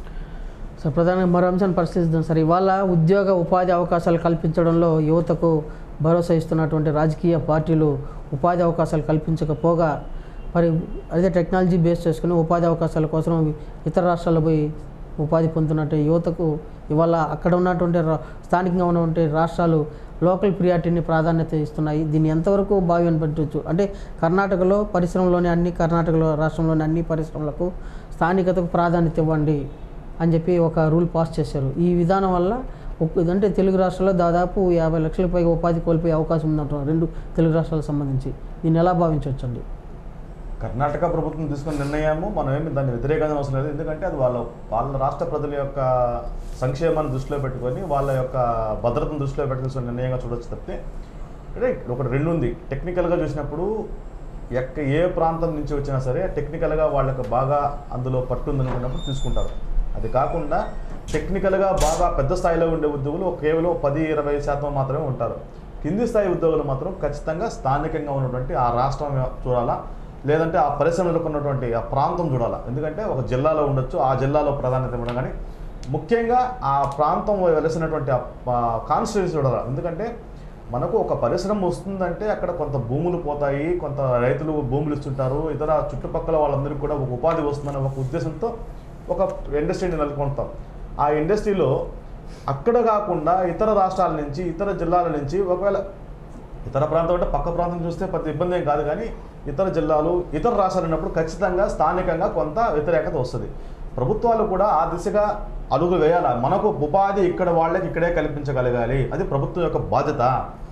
సార్ ప్రధానంగా మరో అంశాన్ని పరిశీలిద్దాం సార్ ఇవాళ ఉద్యోగ ఉపాధి అవకాశాలు కల్పించడంలో యువతకు భరోసా ఇస్తున్నటువంటి రాజకీయ పార్టీలు ఉపాధి అవకాశాలు కల్పించకపోగా మరి అదే టెక్నాలజీ బేస్ చేసుకుని ఉపాధి అవకాశాల కోసం ఇతర రాష్ట్రాల్లో పోయి ఉపాధి పొందుతున్నట్టు యువతకు ఇవాళ అక్కడ ఉన్నటువంటి రా- స్థానికంగా ఉన్నటువంటి రాష్ట్రాలు లోకల్ ప్రియారిటీని ప్రాధాన్యత ఇస్తున్నాయి దీన్ని ఎంతవరకు భావి అనిపించవచ్చు అంటే కర్ణాటకలో పరిశ్రమలోని అన్ని కర్ణాటకలో రాష్ట్రంలోని అన్ని పరిశ్రమలకు స్థానికతకు ప్రాధాన్యత ఇవ్వండి అని చెప్పి ఒక రూల్ పాస్ చేశారు ఈ విధానం వల్ల ఒక్క- అంటే తెలుగు రాష్ట్రాల్లో దాదాపు యాభై లక్షల పైగా ఉపాధి కోల్పోయే అవకాశం ఉందంటున్నారు రెండు తెలుగు రాష్ట్రాలకు సంబంధించి దీన్ని ఎలా భావించవచ్చు అండి కర్ణాటక ప్రభుత్వం తీసుకున్న నిర్ణయము మనం ఏమి దాన్ని వ్యతిరేకంగా అవసరం లేదు ఎందుకంటే అది వాళ్ళ వాళ్ళ రాష్ట్ర ప్రజల యొక్క సంక్షేమాన్ని దృష్టిలో పెట్టుకొని వాళ్ళ యొక్క భద్రతను దృష్టిలో పెట్టుకుని తీసుకున్న నిర్ణయంగా చూడొచ్చు తప్పితే అంటే ఒకటి రెండు ఉంది టెక్నికల్గా చూసినప్పుడు ఎక్క ఏ ప్రాంతం నుంచి వచ్చినా సరే టెక్నికల్గా వాళ్ళకి బాగా అందులో పట్టుందనుకున్నప్పుడు తీసుకుంటారు అది కాకుండా టెక్నికల్గా బాగా పెద్ద స్థాయిలో ఉండే ఉద్యోగులు కేవలం పది ఇరవై శాతం మాత్రమే ఉంటారు కింది స్థాయి ఉద్యోగులు మాత్రం ఖచ్చితంగా స్థానికంగా ఉన్నటువంటి ఆ రాష్ట్రం చూడాలా లేదంటే ఆ పరిశ్రమలకు ఉన్నటువంటి ఆ ప్రాంతం చూడాలా ఎందుకంటే ఒక జిల్లాలో ఉండొచ్చు ఆ జిల్లాలో ప్రాధాన్యత ఇవ్వడం కానీ ముఖ్యంగా ఆ ప్రాంతం వెలసినటువంటి ఆ కాన్స్టిట్యూన్సీ చూడాలి ఎందుకంటే మనకు ఒక పరిశ్రమ వస్తుందంటే అక్కడ కొంత భూములు పోతాయి కొంత రైతులు భూములు ఇస్తుంటారు ఇతర చుట్టుపక్కల వాళ్ళందరికీ కూడా ఒక ఉపాధి వస్తుందనే ఒక ఉద్దేశంతో ఒక ఇండస్ట్రీని నెలకొంటాం ఆ ఇండస్ట్రీలో అక్కడ కాకుండా ఇతర రాష్ట్రాల నుంచి ఇతర జిల్లాల నుంచి ఒకవేళ ఇతర ప్రాంతం అంటే పక్క ప్రాంతం చూస్తే పెద్ద ఇబ్బంది ఏం కాదు కానీ ఇతర జిల్లాలు ఇతర రాష్ట్రాలు ఉన్నప్పుడు ఖచ్చితంగా స్థానికంగా కొంత వ్యతిరేకత వస్తుంది ప్రభుత్వాలు కూడా ఆ దిశగా అడుగు వేయాలి మనకు ఉపాధి ఇక్కడ వాళ్ళకి ఇక్కడే కల్పించగలగాలి అది ప్రభుత్వం యొక్క బాధ్యత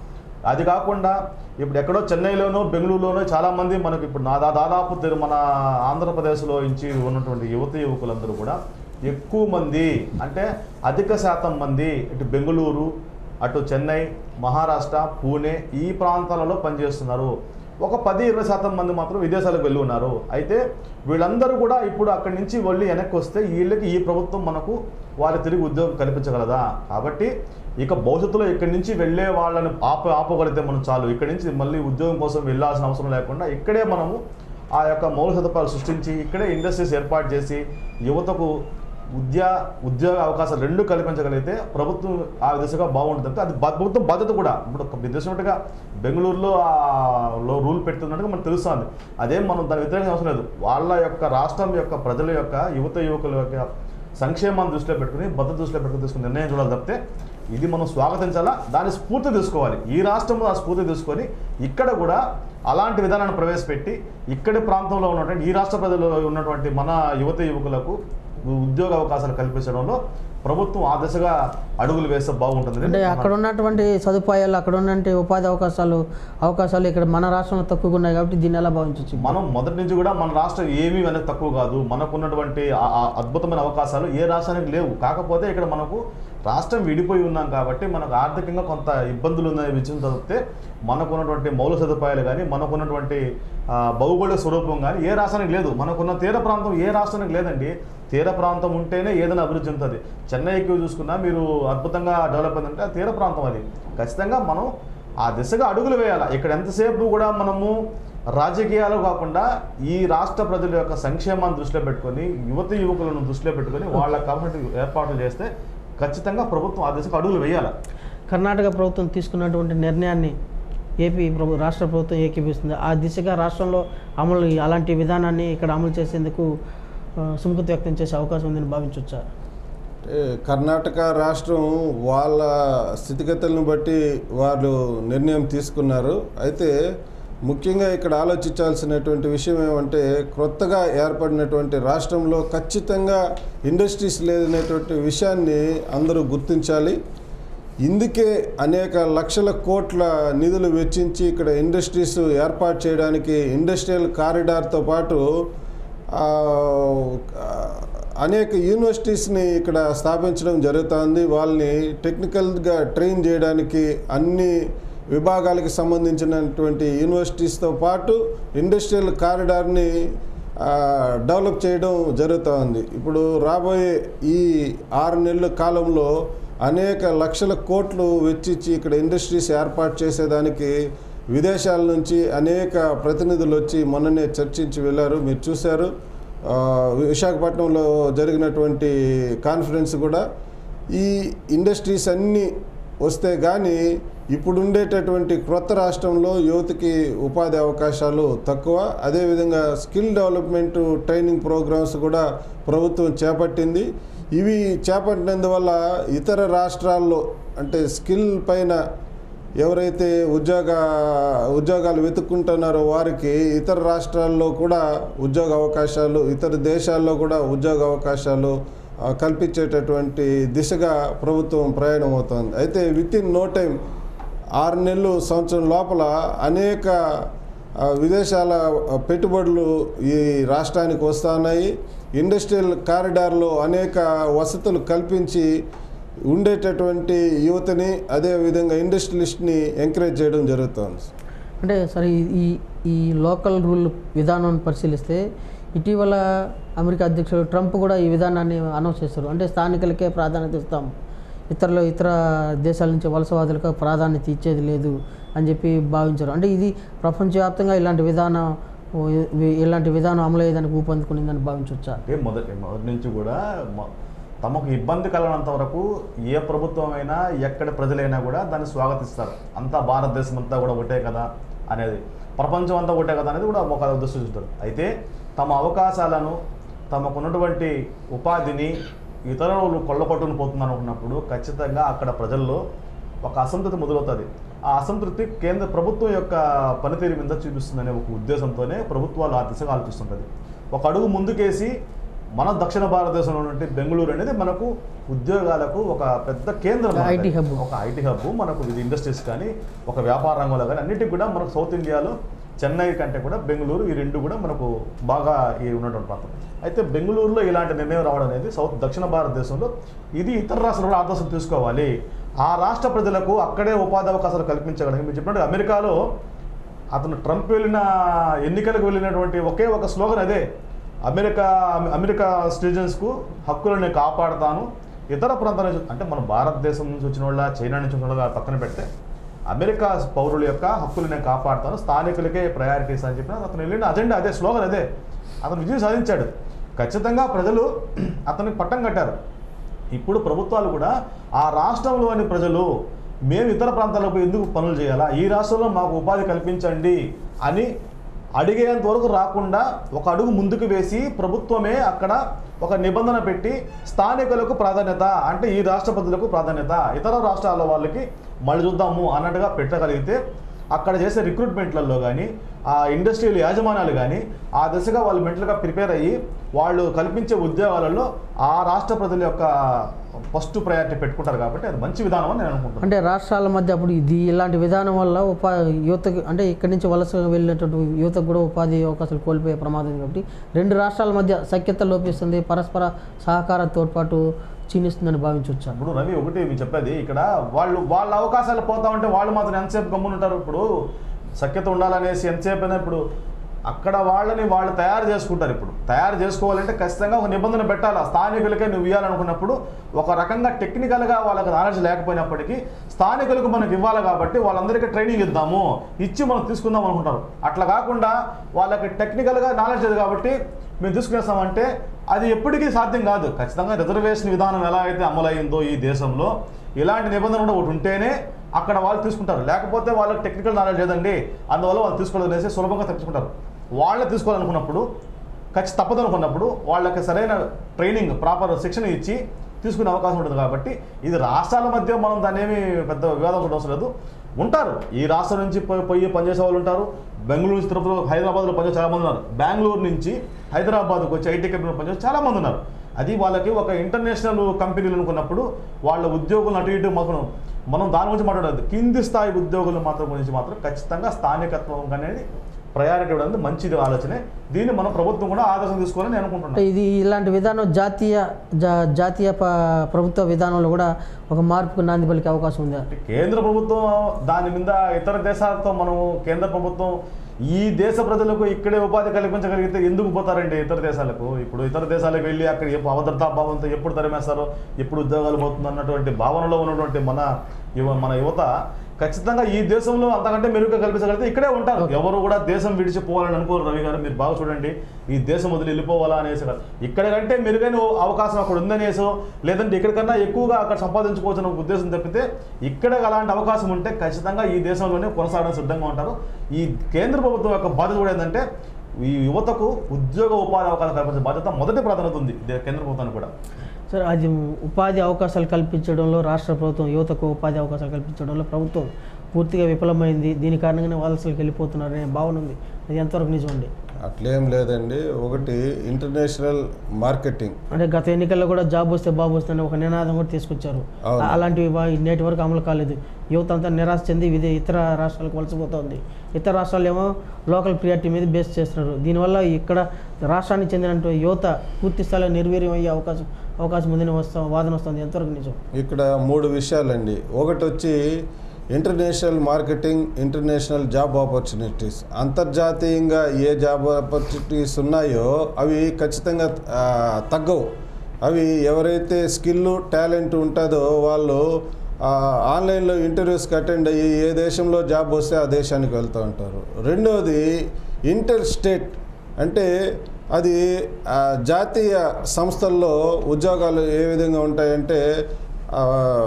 అది కాకుండా ఇప్పుడు ఎక్కడో చెన్నైలోనో బెంగళూరులోనో చాలామంది మనకి ఇప్పుడు నా దా- దాదాపు తెలు- మన ఆంధ్రప్రదేశ్లో నుంచి ఉన్నటువంటి యువత యువకులందరూ కూడా ఎక్కువ మంది అంటే అధిక శాతం మంది ఇటు బెంగళూరు అటు చెన్నై మహారాష్ట్ర పూణే ఈ ప్రాంతాలలో పనిచేస్తున్నారు ఒక పది ఇరవై శాతం మంది మాత్రం విదేశాలకు వెళ్ళి ఉన్నారు అయితే వీళ్ళందరూ కూడా ఇప్పుడు అక్కడి నుంచి వెళ్ళి వెనక్కి వస్తే వీళ్ళకి ఈ ప్రభుత్వం మనకు వారి తిరిగి ఉద్యోగం కల్పించగలదా కాబట్టి ఇక భవిష్యత్తులో ఇక్కడి నుంచి వెళ్ళే వాళ్ళని ఆప ఆపగలిగితే మనం చాలు ఇక్కడి నుంచి మళ్ళీ ఉద్యోగం కోసం వెళ్ళాల్సిన అవసరం లేకుండా ఇక్కడే మనము ఆ యొక్క మౌలిక సదుపాయాలు సృష్టించి ఇక్కడే ఇండస్ట్రీస్ ఏర్పాటు చేసి యువతకు ఉద్యా ఉద్యోగ అవకాశాలు రెండు కల్పించగలిగితే ప్రభుత్వం ఆ దిశగా బాగుంటుంది అంటే అది బా- ప్రభుత్వం బాధ్యత కూడా ఇప్పుడు ఒక విదేశంగా బెంగళూరులో ఆ లో రూల్ పెడుతున్నట్టుగా మనకు తెలుస్తుంది అదేం మనం దాని వ్యతిరేకంగా అవసరం లేదు వాళ్ళ యొక్క రాష్ట్రం యొక్క ప్రజల యొక్క యువత యువకుల యొక్క సంక్షేమాన్ని దృష్టిలో పెట్టుకుని భద్రత దృష్టిలో పెట్టుకుని తీసుకుని నిర్ణయం చూడాలి తప్పితే ఇది మనం స్వాగతించాలా దాని స్ఫూర్తి తీసుకోవాలి ఈ రాష్ట్రంలో ఆ స్ఫూర్తి తీసుకొని ఇక్కడ కూడా అలాంటి విధానాన్ని ప్రవేశపెట్టి ఇక్కడి ప్రాంతంలో ఉన్నటువంటి ఈ రాష్ట్ర ప్రజల్లో ఉన్నటువంటి మన యువత యువకులకు ఉద్యోగ అవకాశాలు కల్పించడంలో ప్రభుత్వం ఆ దిశగా అడుగులు వేస్తే బాగుంటుంది అంటే అక్కడ ఉన్నటువంటి సదుపాయాలు అక్కడ ఉన్నటువంటి ఉపాధి అవకాశాలు అవకాశాలు ఇక్కడ మన రాష్ట్రంలో తక్కువగా ఉన్నాయి కాబట్టి దీన్ని ఎలా భావించవచ్చు మనం మొదటి నుంచి కూడా మన రాష్ట్రం ఏమీ వెనక్కి తక్కువ కాదు మనకున్నటువంటి ఆ- ఆ అద్భుతమైన అవకాశాలు ఏ రాష్ట్రానికి లేవు కాకపోతే ఇక్కడ మనకు రాష్ట్రం విడిపోయి ఉన్నాం కాబట్టి మనకు ఆర్థికంగా కొంత ఇబ్బందులు ఉన్నాయి విషయం తప్పితే మనకున్నటువంటి మౌలిక సదుపాయాలు కానీ మనకున్నటువంటి ఆ, భౌగోళిక స్వరూపం కానీ ఏ రాష్ట్రానికి లేదు మనకున్న తీర ప్రాంతం ఏ రాష్ట్రానికి లేదండి తీర ప్రాంతం ఉంటేనే ఏదైనా అభివృద్ధి చెందుతుంది చెన్నైకి చూసుకున్నా మీరు అద్భుతంగా డెవలప్ అయిందంటే ఆ తీర ప్రాంతం అది ఖచ్చితంగా మనం ఆ దిశగా అడుగులు వేయాలి ఇక్కడ ఎంతసేపు కూడా మనము రాజకీయాలు కాకుండా ఈ రాష్ట్ర ప్రజల యొక్క సంక్షేమాన్ని దృష్టిలో పెట్టుకొని యువత యువకులను దృష్టిలో పెట్టుకొని వాళ్ళకి కాబట్టి ఏర్పాట్లు చేస్తే ఖచ్చితంగా ప్రభుత్వం ఆ దిశగా అడుగులు వేయాలి కర్ణాటక ప్రభుత్వం తీసుకున్నటువంటి నిర్ణయాన్ని ఏపీ ప్రభు రాష్ట్ర ప్రభుత్వం ఏకీపిస్తుంది ఆ దిశగా రాష్ట్రంలో అమలు అలాంటి విధానాన్ని ఇక్కడ అమలు చేసేందుకు ఆ, సుముఖత వ్యక్తం చేసే అవకాశం ఉందని భావించవచ్చా అంటే కర్ణాటక రాష్ట్రం వాళ్ళ స్థితిగతులను బట్టి వాళ్ళు నిర్ణయం తీసుకున్నారు అయితే ముఖ్యంగా ఇక్కడ ఆలోచించాల్సినటువంటి విషయం ఏమంటే క్రొత్తగా ఏర్పడినటువంటి రాష్ట్రంలో ఖచ్చితంగా ఇండస్ట్రీస్ లేదనేటువంటి విషయాన్ని అందరూ గుర్తించాలి ఇందుకే అనేక లక్షల కోట్ల నిధులు వెచ్చించి ఇక్కడ ఇండస్ట్రీస్ ఏర్పాటు చేయడానికి ఇండస్ట్రియల్ కారిడార్తో పాటు ఆ, అనేక యూనివర్సిటీస్ని ఇక్కడ స్థాపించడం జరుగుతుంది వాళ్ళని టెక్నికల్గా ట్రైన్ చేయడానికి అన్ని విభాగాలకి సంబంధించినటువంటి యూనివర్సిటీస్తో పాటు ఇండస్ట్రియల్ కారిడార్ని ఆ, డెవలప్ చేయడం జరుగుతూ ఉంది ఇప్పుడు రాబోయే ఈ ఆరు నెలల కాలంలో అనేక లక్షల కోట్లు వెచ్చించి ఇక్కడ ఇండస్ట్రీస్ ఏర్పాటు చేసేదానికి విదేశాల నుంచి అనేక ప్రతినిధులు వచ్చి మొన్ననే చర్చించి వెళ్ళారు మీరు చూశారు ఆ, విశాఖపట్నంలో జరిగినటువంటి కాన్ఫరెన్స్ కూడా ఈ ఇండస్ట్రీస్ అన్నీ వస్తే కానీ ఇప్పుడు ఉండేటటువంటి క్రొత్త రాష్ట్రంలో యువతకి ఉపాధి అవకాశాలు తక్కువ అదేవిధంగా స్కిల్ డెవలప్మెంట్ ట్రైనింగ్ ప్రోగ్రామ్స్ కూడా ప్రభుత్వం చేపట్టింది ఇవి చేపట్టినందువల్ల ఇతర రాష్ట్రాల్లో అంటే స్కిల్ పైన ఎవరైతే ఉద్యోగ ఉద్యోగాలు వెతుక్కుంటున్నారో వారికి ఇతర రాష్ట్రాల్లో కూడా ఉద్యోగ అవకాశాలు ఇతర దేశాల్లో కూడా ఉద్యోగ అవకాశాలు ఆ, కల్పించేటటువంటి దిశగా ప్రభుత్వం ప్రయాణం అవుతోంది అయితే విత్ ఇన్ నో టైం ఆరు నెలలు సంవత్సరం లోపల అనేక ఆ, విదేశాల ఆ, పెట్టుబడులు ఈ రాష్ట్రానికి వస్తున్నాయి ఇండస్ట్రియల్ కారిడార్లో అనేక వసతులు కల్పించి ఉండేటటువంటి యువతని అదేవిధంగా ఇండస్ట్రియలిస్ట్ని ఎంకరేజ్ చేయడం జరుగుతుంది అంటే సరే ఈ- ఈ ఈ లోకల్ రూల్ విధానాన్ని పరిశీలిస్తే ఇటీవల అమెరికా అధ్యక్షుడు ట్రంప్ కూడా ఈ విధానాన్ని అనౌన్స్ చేశారు అంటే స్థానికులకే ప్రాధాన్యత ఇస్తాం ఇతరులు ఇతర దేశాల నుంచి వలసవాదులకు ప్రాధాన్యత ఇచ్చేది లేదు అని చెప్పి భావించారు అంటే ఇది ప్రపంచవ్యాప్తంగా ఇలాంటి విధానం ఓ, ఇ- ఇలాంటి విధానం అమలు అయ్యేదానికి ఊపందుకునిందని భావించవచ్చా అంటే మొదటి మొదటి నుంచి కూడా మ- తమకు ఇబ్బంది కలగనంత వరకు ఏ ప్రభుత్వం అయినా ఎక్కడి ప్రజలైనా కూడా దాన్ని స్వాగతిస్తారు అంతా భారతదేశం అంతా కూడా ఒకటే కదా అనేది ప్రపంచం అంతా ఒకటే కదా అనేది కూడా ఒక దృష్టి చూస్తారు అయితే తమ అవకాశాలను తమకున్నటువంటి ఉపాధిని ఇతరులు కొల్లగొట్టుకుని పోతున్నారు అనుకున్నప్పుడు ఖచ్చితంగా అక్కడ ప్రజల్లో ఒక అసంతృప్తి మొదలవుతుంది ఆ అసంతృప్తి కేంద్ర ప్రభుత్వం యొక్క పనితీరు మీద చూపిస్తుందనే ఒక ఉద్దేశంతోనే ప్రభుత్వాలు ఆ దిశగా ఆలోచిస్తుంటుంది ఒక అడుగు ముందుకేసి మన దక్షిణ భారతదేశంలో ఉన్నటువంటి బెంగళూరు అనేది మనకు ఉద్యోగాలకు ఒక పెద్ద కేంద్రం ఒక మనకి. IT hub. ఒక ఐటీ హబ్ మనకు ఇది ఇండస్ట్రీస్ కానీ ఒక వ్యాపార రంగంలో కానీ అన్నిటికి కూడా మనకు సౌత్ ఇండియాలో చెన్నై కంటే కూడా బెంగళూరు ఈ రెండు కూడా మనకు బాగా ఈ ఉన్నటువంటి ప్రాంతం అయితే బెంగళూరులో ఇలాంటి నిర్ణయం రావడం అనేది సౌత్ దక్షిణ భారతదేశంలో ఇది ఇతర రాష్ట్రాలు కూడా ఆదర్శం తీసుకోవాలి ఆ రాష్ట్ర ప్రజలకు అక్కడే ఉపాధి అవకాశాలు కల్పించగలిగి మీరు చెప్పినట్టు అమెరికాలో అతను ట్రంప్ వెళ్ళిన ఎన్నికలకు వెళ్ళినటువంటి ఒకే ఒక స్లోగన్ అదే అమెరికా అమెరికా సిటిజన్స్కు హక్కులను నేను కాపాడుతాను ఇతర ప్రాంతాల నుంచి అంటే మన భారతదేశం నుంచి వచ్చిన వాళ్ళ చైనా నుంచి వచ్చిన వాళ్ళ పక్కన పెడితే అమెరికా పౌరుల యొక్క హక్కులు నేను కాపాడుతాను స్థానికులకే ప్రయారిటీస్ అని చెప్పిన అతను వెళ్ళిన అజెండా అదే స్లోగన్ అదే అతను విజయం సాధించాడు ఖచ్చితంగా ప్రజలు అతనికి పట్టం కట్టారు ఇప్పుడు ప్రభుత్వాలు కూడా ఆ రాష్ట్రంలోని ప్రజలు మేము ఇతర ప్రాంతాలకు పోయి ఎందుకు పనులు చేయాలా ఈ రాష్ట్రంలో మాకు ఉపాధి కల్పించండి అని అడిగేంత వరకు రాకుండా ఒక అడుగు ముందుకు వేసి ప్రభుత్వమే అక్కడ ఒక నిబంధన పెట్టి స్థానికులకు ప్రాధాన్యత అంటే ఈ రాష్ట్ర ప్రజలకు ప్రాధాన్యత ఇతర రాష్ట్రాల వాళ్ళకి మళ్ళీ చూద్దాము అన్నట్టుగా పెట్టగలిగితే అక్కడ చేసే రిక్రూట్మెంట్లలో కానీ ఆ ఇండస్ట్రియల్ యాజమాన్యాలు కానీ ఆ దిశగా వాళ్ళు మెంటల్గా ప్రిపేర్ అయ్యి వాళ్ళు కల్పించే ఉద్యోగాలలో ఆ రాష్ట్ర ప్రజల యొక్క ఫస్ట్ ప్రయారిటీ పెట్టుకుంటారు కాబట్టి అది మంచి విధానం అని నేను అనుకుంటున్నాను అంటే రాష్ట్రాల మధ్య అప్పుడు ఇది ఇలాంటి విధానం వల్ల ఉపా యువతకి అంటే ఇక్కడి నుంచి వలస వెళ్ళినటువంటి యువతకు కూడా ఉపాధి అవకాశాలు కోల్పోయే ప్రమాదం ఉంది కాబట్టి రెండు రాష్ట్రాల మధ్య సఖ్యత లోపిస్తుంది పరస్పర సహకార తోడ్పాటు క్షీణిస్తుందని భావించవచ్చు ఇప్పుడు రవి ఒకటి మీరు చెప్పేది ఇక్కడ వాళ్ళు వాళ్ళ అవకాశాలు పోతా ఉంటే వాళ్ళు మాత్రం ఎంతసేపు గమ్మునుంటారు ఇప్పుడు సఖ్యత ఉండాలనేసి ఎంతసేపు అయినా ఇప్పుడు అక్కడ వాళ్ళని వాళ్ళు తయారు చేసుకుంటారు ఇప్పుడు తయారు చేసుకోవాలంటే ఖచ్చితంగా ఒక నిబంధన పెట్టాలి ఆ స్థానికులకే నువ్వు ఇవ్వాలనుకున్నప్పుడు ఒక రకంగా టెక్నికల్గా వాళ్ళకి నాలెడ్జ్ లేకపోయినప్పటికీ స్థానికులకు మనకి ఇవ్వాలి కాబట్టి వాళ్ళందరికీ ట్రైనింగ్ ఇద్దాము ఇచ్చి మనం తీసుకుందాం అనుకుంటారు అట్లా కాకుండా వాళ్ళకి టెక్నికల్గా నాలెడ్జ్ లేదు కాబట్టి మేము తీసుకునేస్తామంటే అది ఎప్పటికీ సాధ్యం కాదు ఖచ్చితంగా రిజర్వేషన్ విధానం ఎలా అయితే అమలైందో ఈ దేశంలో ఇలాంటి నిబంధన కూడా ఒకటి ఉంటేనే అక్కడ వాళ్ళు తీసుకుంటారు లేకపోతే వాళ్ళకి టెక్నికల్ నాలెడ్జ్ లేదండి అందువల్ల వాళ్ళు తీసుకోలేదు అనేసి సులభంగా తెచ్చుకుంటారు వాళ్ళు తీసుకోవాలనుకున్నప్పుడు ఖచ్చితంగా తప్పదు అనుకున్నప్పుడు వాళ్ళకి సరైన ట్రైనింగ్ ప్రాపర్ శిక్షణ ఇచ్చి తీసుకునే అవకాశం ఉంటుంది కాబట్టి ఇది రాష్ట్రాల మధ్య మనం దాన్ని ఏమి పెద్ద వివాదం కూడా అవసరం లేదు ఉంటారు ఈ రాష్ట్రం నుంచి పోయి పోయి పనిచేసే వాళ్ళు ఉంటారు బెంగళూరు నుంచి తిరుపతిలో హైదరాబాద్లో పనిచేసే చాలా మంది ఉన్నారు బెంగళూరు నుంచి హైదరాబాద్కి వచ్చి ఐటీ కంపెనీలో పనిచేసే చాలా మంది ఉన్నారు అది వాళ్ళకి ఒక ఇంటర్నేషనల్ కంపెనీలు అనుకున్నప్పుడు వాళ్ళ ఉద్యోగులను అటు ఇటు మాత్రం మనం దాని గురించి మాట్లాడదు కింది స్థాయి ఉద్యోగుల మాత్రం గురించి మాత్రం ఖచ్చితంగా స్థానికత్వం అనేది ప్రయారిటీ ఇవ్వడం మంచిది ఆలోచనే దీన్ని మనం ప్రభుత్వం కూడా ఆదర్శం తీసుకోవాలని నేను అంటే అనుకుంటున్నాను ఇది ఇలాంటి విధానం జాతీయ జా- జాతీయ ప- ప్రభుత్వ విధానంలో కూడా ఒక మార్పుకు నాంది పలికే అవకాశం ఉందా కేంద్ర ప్రభుత్వం దాని మీద ఇతర దేశాలతో మనం కేంద్ర ప్రభుత్వం ఈ దేశ ప్రజలకు ఇక్కడే ఉపాధి కల్పించగలిగితే ఎందుకు పోతారండి ఇతర దేశాలకు ఇప్పుడు ఇతర దేశాలకు వెళ్ళి అక్కడ ఎప్పుడు అభద్రతా భావంతో ఎప్పుడు తరిమేస్తారో ఎప్పుడు ఉద్యోగాలు పోతుంది అన్నటువంటి భావనలో ఉన్నటువంటి మన యువ మన యువత ఖచ్చితంగా ఈ దేశంలో అంతకంటే మెరుగ్గా కల్పించగలిగితే ఇక్కడే ఉంటారు ఎవరు కూడా దేశం విడిచిపోవాలని అనుకోరు రవి గారు మీరు బాగా చూడండి ఈ దేశం వదిలి వెళ్ళిపోవాలా అనేసి కాదు. ఇక్కడ కంటే మెరుగైన అవకాశం అక్కడ ఉందనేసో లేదంటే ఇక్కడికన్నా ఎక్కువగా అక్కడ సంపాదించుకోవచ్చు అనే ఉద్దేశం తప్పితే ఇక్కడ అలాంటి అవకాశం ఉంటే ఖచ్చితంగా ఈ దేశంలోనే కొనసాగడానికి సిద్ధంగా ఉంటారు ఈ కేంద్ర ప్రభుత్వం యొక్క బాధ్యత కూడా ఏంటంటే ఈ యువతకు ఉద్యోగ ఉపాధి అవకాశం కల్పించే బాధ్యత మొదటి ప్రాధాన్యత ఉంది దే- కేంద్ర ప్రభుత్వానికి కూడా సార్ అది ఉపాధి అవకాశాలు కల్పించడంలో రాష్ట్ర ప్రభుత్వం యువతకు ఉపాధి అవకాశాలు కల్పించడంలో ప్రభుత్వం పూర్తిగా విఫలమైంది దీని కారణంగానే వలసలకు వెళ్ళిపోతున్నారనే భావన ఉంది అది ఎంతవరకు నిజం అండి అట్లేం లేదండి ఒకటి ఇంటర్నేషనల్ మార్కెటింగ్ అంటే గత ఎన్నికల్లో కూడా జాబ్ వస్తే బాబు వస్తే అనే ఒక నినాదం కూడా తీసుకొచ్చారు అవును. అలాంటివి వా- నేటి వరకు అమలు కాలేదు యువత అంతా నిరాశ చెంది విదే ఇతర రాష్ట్రాలకు వలసపోతుంది ఇతర రాష్ట్రాలు ఏమో లోకల్ ప్రియారిటీ మీద బేస్ చేస్తున్నారు దీనివల్ల ఇక్కడ రాష్ట్రానికి చెందినటువంటి యువత పూర్తి స్థాయిలో నిర్వీర్యం అయ్యే అవకాశం అవకాశం ఉందని వస్తా వాదన వస్తుంది ఎంతవరకు నిజం ఇక్కడ మూడు విషయాలండి ఒకటి వచ్చి international marketing international job opportunities అంతర్జాతీయంగా ఏ జాబ్ ఆపర్చునిటీస్ ఉన్నాయో అవి ఖచ్చితంగా ఆ, తగ్గవు అవి ఎవరైతే స్కిల్ టాలెంట్ ఉంటుందో వాళ్ళు ఆ, ఆన్లైన్లో ఇంటర్వ్యూస్కి అటెండ్ అయ్యి ఏ దేశంలో జాబ్ వస్తే ఆ దేశానికి వెళ్తూ ఉంటారు రెండవది ఇంటర్ స్టేట్ అంటే అది ఆ, జాతీయ సంస్థల్లో ఉద్యోగాలు ఏ విధంగా ఉంటాయంటే ఆ,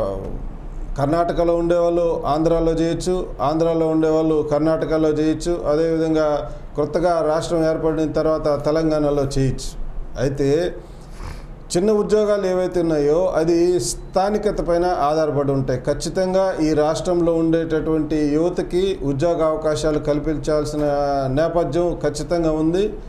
కర్ణాటకలో ఉండేవాళ్ళు ఆంధ్రాలో చేయొచ్చు ఆంధ్రాలో ఉండేవాళ్ళు కర్ణాటకలో చేయొచ్చు అదేవిధంగా కొత్తగా రాష్ట్రం ఏర్పడిన తర్వాత తెలంగాణలో చేయొచ్చు అయితే చిన్న ఉద్యోగాలు ఏవైతే ఉన్నాయో అది స్థానికత పైన ఆధారపడి ఉంటాయి ఖచ్చితంగా ఈ రాష్ట్రంలో ఉండేటటువంటి యువతకి ఉద్యోగ అవకాశాలు కల్పించాల్సిన నేపథ్యం ఖచ్చితంగా ఉంది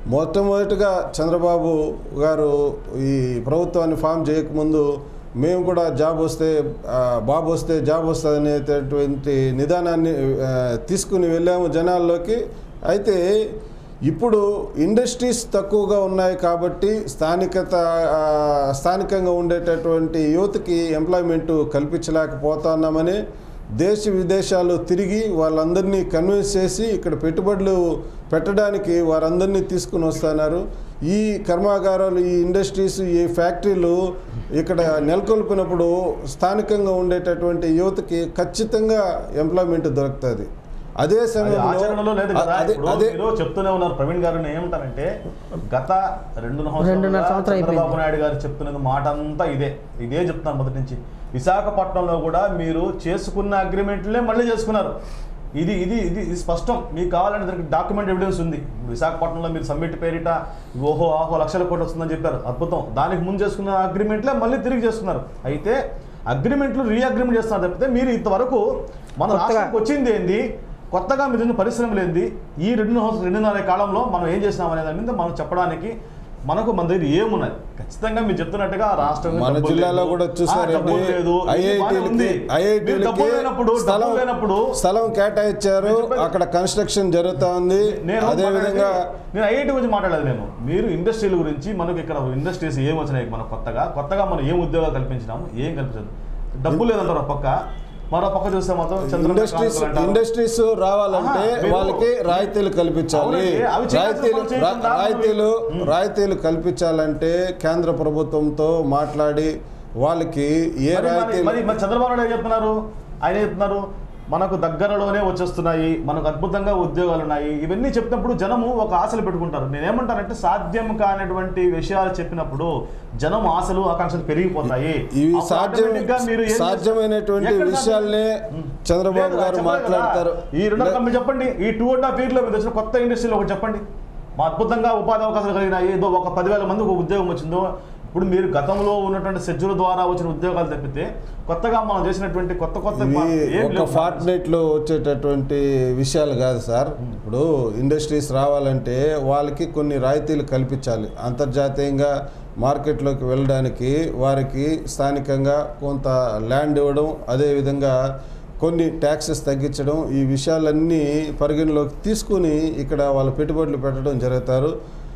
మొట్టమొదటిగా చంద్రబాబు గారు ఈ ప్రభుత్వాన్ని ఫామ్ చేయకముందు మేము కూడా జాబ్ వస్తే ఆ, బాబు వస్తే జాబ్ వస్తుంది అనేటటువంటి నిదానాన్ని ఆ, తీసుకుని వెళ్ళాము జనాల్లోకి అయితే ఇప్పుడు ఇండస్ట్రీస్ తక్కువగా ఉన్నాయి కాబట్టి స్థానికత ఆ, స్థానికంగా ఉండేటటువంటి యువతకి ఎంప్లాయ్మెంట్ కల్పించలేకపోతున్నామని దేశ విదేశాలు తిరిగి వాళ్ళందరినీ కన్విన్స్ చేసి ఇక్కడ పెట్టుబడులు పెట్టడానికి వారందరినీ తీసుకుని వస్తున్నారు ఈ కర్మాగారాలు ఈ ఇండస్ట్రీస్ ఈ ఫ్యాక్టరీలు ఇక్కడ నెలకొల్పినప్పుడు స్థానికంగా ఉండేటటువంటి యువతకి ఖచ్చితంగా ఎంప్లాయ్మెంట్ దొరుకుతుంది అదే అది ఆచరణలో లేదు సమయంలో కదా అదే ఇప్పుడు అదే మీరు చెప్తూనే ఉన్నారు ప్రవీణ్ గారు నేను ఏమంటానంటే గత రెండు రెండున్నర సంవత్సరం అయిపోయింది. చంద్రబాబు నాయుడు గారు చెప్తున్నది మాట అంతా ఇదే ఇదే చెప్తాను మొదటి నుంచి విశాఖపట్నంలో కూడా మీరు చేసుకున్న అగ్రిమెంట్లే మళ్ళీ చేసుకున్నారు ఇది ఇది ఇది ఇది స్పష్టం మీకు కావాలంటే దానికి డాక్యుమెంట్ ఎవిడెన్స్ ఉంది ఇప్పుడు విశాఖపట్నంలో మీరు సమ్మిట్ పేరిట ఓహో ఆహో లక్షల కోట్లు వస్తుందని చెప్పారు అద్భుతం దానికి ముందు చేసుకున్న అగ్రిమెంట్లే మళ్ళీ తిరిగి చేసుకున్నారు అయితే అగ్రిమెంట్లు రీ అగ్రిమెంట్ చేస్తున్నారు తప్పితే మీరు ఇంతవరకు మన కొత్తగా- రాష్ట్రానికి వచ్చింది ఏంది కొత్తగా మీరు ఉన్న పరిశ్రమలు ఏంది ఈ రెండు సంవత్సరం రెండున్నర కాలంలో మనం ఏం చేసినాం అనే దాని మీద మనం చెప్పడానికి మనకు మన దగ్గర ఏమున్నది ఖచ్చితంగా మీరు చెప్తున్నట్టుగా రాష్ట్రం మన డబ్బులు జిల్లాలో లేదు. కూడా ఆ, చూసారండి డబ్బులు లేదు ఇది బాగానే ఉంది. ఐఐటీలకి మీరు డబ్బులు లేనప్పుడు ఐఐటీలకి స్థలం డబ్బులు లేనప్పుడు స్థలం కేటాయించారు నేను చెప్పేది- అక్కడ కన్స్ట్రక్షన్ జరుగుతా ఉంది నేను అదే విధంగా మాట్లాడేది- నేను ఐఐటి గురించి మాట్లాడలేదు నేను మీరు ఇండస్ట్రీల గురించి మనకు ఇక్కడ ఇండస్ట్రీస్ ఏం వచ్చినాయి మనకు కొత్తగా కొత్తగా మనం ఏం ఉద్యోగాలు కల్పించినాము ఏం కల్పించదు డబ్బు లేదంటారు ఒక పక్క మరో పక్క చూస్తే మాత్రం చంద్రబాబు ఇండస్ట్రీస్ కానుకలు అంటారు. ఇండస్ట్రీస్ రావాలంటే ఆహా, మీరు- వాళ్ళకి రాయితీలు కల్పించాలి అవునండి, అవి చేయాల్సిన రాయితీలు పనులు చేయకుండా రా- రాయితీలు ఉమ్. రాయితీలు కల్పించాలంటే కేంద్ర ప్రభుత్వంతో మాట్లాడి వాళ్ళకి ఏ మరి- మరి- రాయితీలు మరి మరి చంద్రబాబు నాయుడు ఏం చెప్తున్నారు ఆయన ఏం చెప్తున్నారు మనకు దగ్గరలోనే వచ్చేస్తున్నాయి మనకు అద్భుతంగా ఉద్యోగాలు ఉన్నాయి ఇవన్నీ చెప్పినప్పుడు జనము ఒక ఆశలు పెట్టుకుంటారు నేను ఏమంటానంటే సాధ్యం కానటువంటి విషయాలు చెప్పినప్పుడు జనం ఆశలు ఆకాంక్షలు పెరిగిపోతాయి ఇవి అప్పుడు సాధ్యం automatic గా మీరు ఏం చేస్తారు? సాధ్యమైనటువంటి ఎక్కడ సాధ్యం? విషయాల్నే చంద్రబాబు లేదు, గారు చెప్పలేదు కదా. మాట్లాడతారు ఈ రెండు కంపెనీ చెప్పండి ఈ టూ అండ్ హాఫ్ ఇయర్లో మీరు వచ్చిన కొత్త ఇండస్ట్రీలో ఒకటి చెప్పండి మా అద్భుతంగా ఉపాధి అవకాశాలు కలిగినాయి ఏదో ఒక పదివేల మందికి ఒక ఉద్యోగం వచ్చిందో ఇప్పుడు మీరు గతంలో ఉన్నటువంటి సెజ్జుల ద్వారా వచ్చిన ఉద్యోగాలు తప్పితే కొత్తగా మనం చేసినటువంటి కొత్త కొత్త ఇవి ఏం ఒక లేవు. ఫార్ట్ లో వచ్చేటటువంటి విషయాలు కాదు సార్ ఇప్పుడు ఇండస్ట్రీస్ రావాలంటే వాళ్ళకి కొన్ని రాయితీలు కల్పించాలి అంతర్జాతీయంగా మార్కెట్లోకి వెళ్ళడానికి వారికి స్థానికంగా కొంత ల్యాండ్ ఇవ్వడం అదేవిధంగా కొన్ని ట్యాక్సెస్ తగ్గించడం ఈ విషయాలన్నీ పరిగణలోకి తీసుకుని ఇక్కడ వాళ్ళు పెట్టుబడులు పెట్టడం జరుగుతారు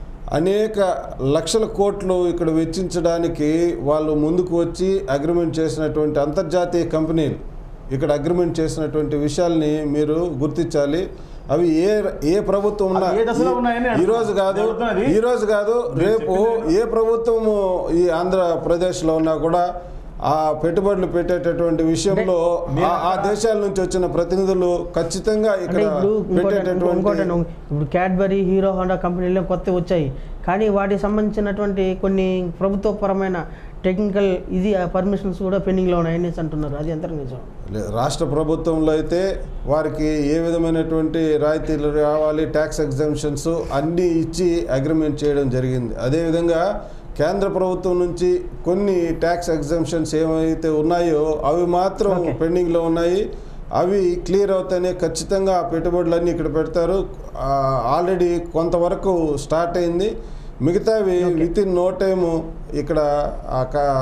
అనేక లక్షల కోట్లు ఇక్కడ వెచ్చించడానికి వాళ్ళు ముందుకు వచ్చి అగ్రిమెంట్ చేసినటువంటి అంతర్జాతీయ కంపెనీలు ఇక్కడ అగ్రిమెంట్ చేసినటువంటి విషయాల్ని మీరు గుర్తించాలి అవి ఏ ఏ ప్రభుత్వం ఉన్నా అవి ఏ దశలో ఉన్నాయని ఈ రోజు కాదు అడుగుతున్నది. ఈ రోజు కాదు మీరు రేపు చెప్పింది- ఏ ప్రభుత్వము ఈ ఆంధ్రప్రదేశ్లో ఉన్నా కూడా ఆ పెట్టుబడులు పెట్టేటటువంటి విషయంలో నేను ఆ- ఆ దేశాల నుంచి వచ్చిన ప్రతినిధులు ఖచ్చితంగా అంటే ఇక్కడ ఇప్పుడు ఇంకోటి ఇంకోటి పెట్టేటటువంటి ఇప్పుడు క్యాడ్బరీ హీరో హోండా కంపెనీలు కొత్త వచ్చాయి కానీ వాటికి సంబంధించినటువంటి కొన్ని ప్రభుత్వపరమైన టెక్నికల్ ఇది పర్మిషన్స్ కూడా పెండింగ్లో ఉన్నాయని అంటున్నారు అది ఎంత నిజం లే- రాష్ట్ర ప్రభుత్వంలో అయితే వారికి ఏ విధమైనటువంటి రాయితీలు రావాలి ట్యాక్స్ ఎగ్జామ్షన్స్ అన్నీ ఇచ్చి అగ్రిమెంట్ చేయడం జరిగింది అదేవిధంగా కేంద్ర ప్రభుత్వం నుంచి కొన్ని ట్యాక్స్ ఎగ్జామ్షన్స్ ఏమైతే ఉన్నాయో అవి మాత్రం Okay. పెండింగ్లో ఉన్నాయి అవి క్లియర్ అవుతానే ఖచ్చితంగా ఆ పెట్టుబడులన్నీ ఇక్కడ పెడతారు ఆల్రెడీ కొంతవరకు స్టార్ట్ అయింది మిగతావి విత్ ఇన్ నో టైము ఇక్కడ ఆ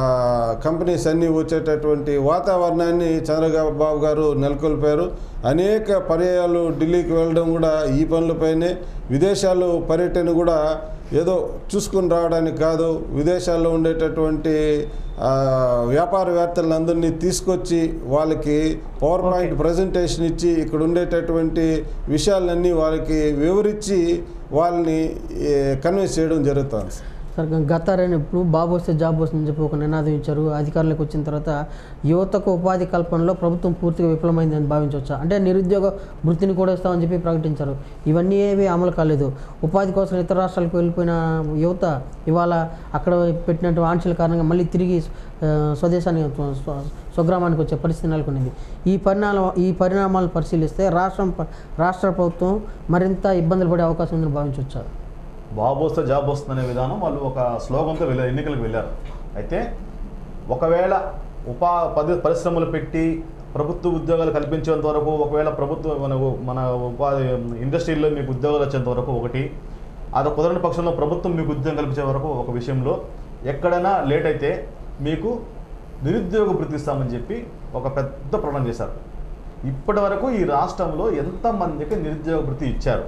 క- కంపెనీస్ అన్నీ వచ్చేటటువంటి వాతావరణాన్ని చంద్రబాబు గారు నెలకొల్పారు అనేక పర్యాయాలు ఢిల్లీకి వెళ్ళడం కూడా ఈ పనులపైనే విదేశాలు పర్యటన కూడా ఏదో చూసుకుని రావడానికి కాదు విదేశాల్లో ఉండేటటువంటి ఆ, వ్యాపారవేత్తలందరినీ తీసుకొచ్చి వాళ్ళకి పవర్ పాయింట్ ప్రజెంటేషన్ ఇచ్చి ఇక్కడ ఉండేటటువంటి విషయాలన్నీ వాళ్ళకి వివరించి వాళ్ళని కన్విన్స్ చేయడం జరుగుతుంది సార్ గత రెండు ఇప్పుడు బాబు వస్తే జాబ్ వస్తుందని చెప్పి ఒక నినాదం ఇచ్చారు అధికారులకు వచ్చిన తర్వాత యువతకు ఉపాధి కల్పనలో ప్రభుత్వం పూర్తిగా విఫలమైందని భావించవచ్చా అంటే నిరుద్యోగ వృత్తిని కూడా ఇస్తామని చెప్పి ప్రకటించారు ఇవన్నీ ఏవి అమలు కాలేదు ఉపాధి కోసం ఇతర రాష్ట్రాలకు వెళ్ళిపోయిన యువత ఇవాళ అక్కడ పెట్టినటువంటి ఆంక్షల కారణంగా మళ్ళీ తిరిగి ఆ, స్వదేశానికి స్వ- స్వ- స్వగ్రామానికి వచ్చే పరిస్థితి నెలకొనింది ఈ పరిణామ ఈ పరిణామాలను పరిశీలిస్తే రాష్ట్రం ప- రాష్ట్ర ప్రభుత్వం మరింత ఇబ్బందులు పడే అవకాశం ఉందని భావించవచ్చా బాబు వస్తే జాబ్ వస్తుందనే విధానం వాళ్ళు ఒక స్లోగన్తో వెళ్ళారు ఎన్నికలకు వెళ్ళారు అయితే ఒకవేళ ఉపా పది పరిశ్రమలు పెట్టి ప్రభుత్వ ఉద్యోగాలు కల్పించేంత వరకు ఒకవేళ ప్రభుత్వ మన మన ఉపాధి ఇండస్ట్రీలో మీకు ఉద్యోగాలు వచ్చేంత వరకు ఒకటి అది కుదరని పక్షంలో ప్రభుత్వం మీకు ఉద్యోగం కల్పించే వరకు ఒక విషయంలో ఎక్కడైనా లేట్ అయితే మీకు నిరుద్యోగ భృతి ఇస్తామని చెప్పి ఒక పెద్ద ప్రకటన చేశారు ఇప్పటి వరకు ఈ రాష్ట్రంలో ఎంతమందికి నిరుద్యోగ భృతి ఇచ్చారు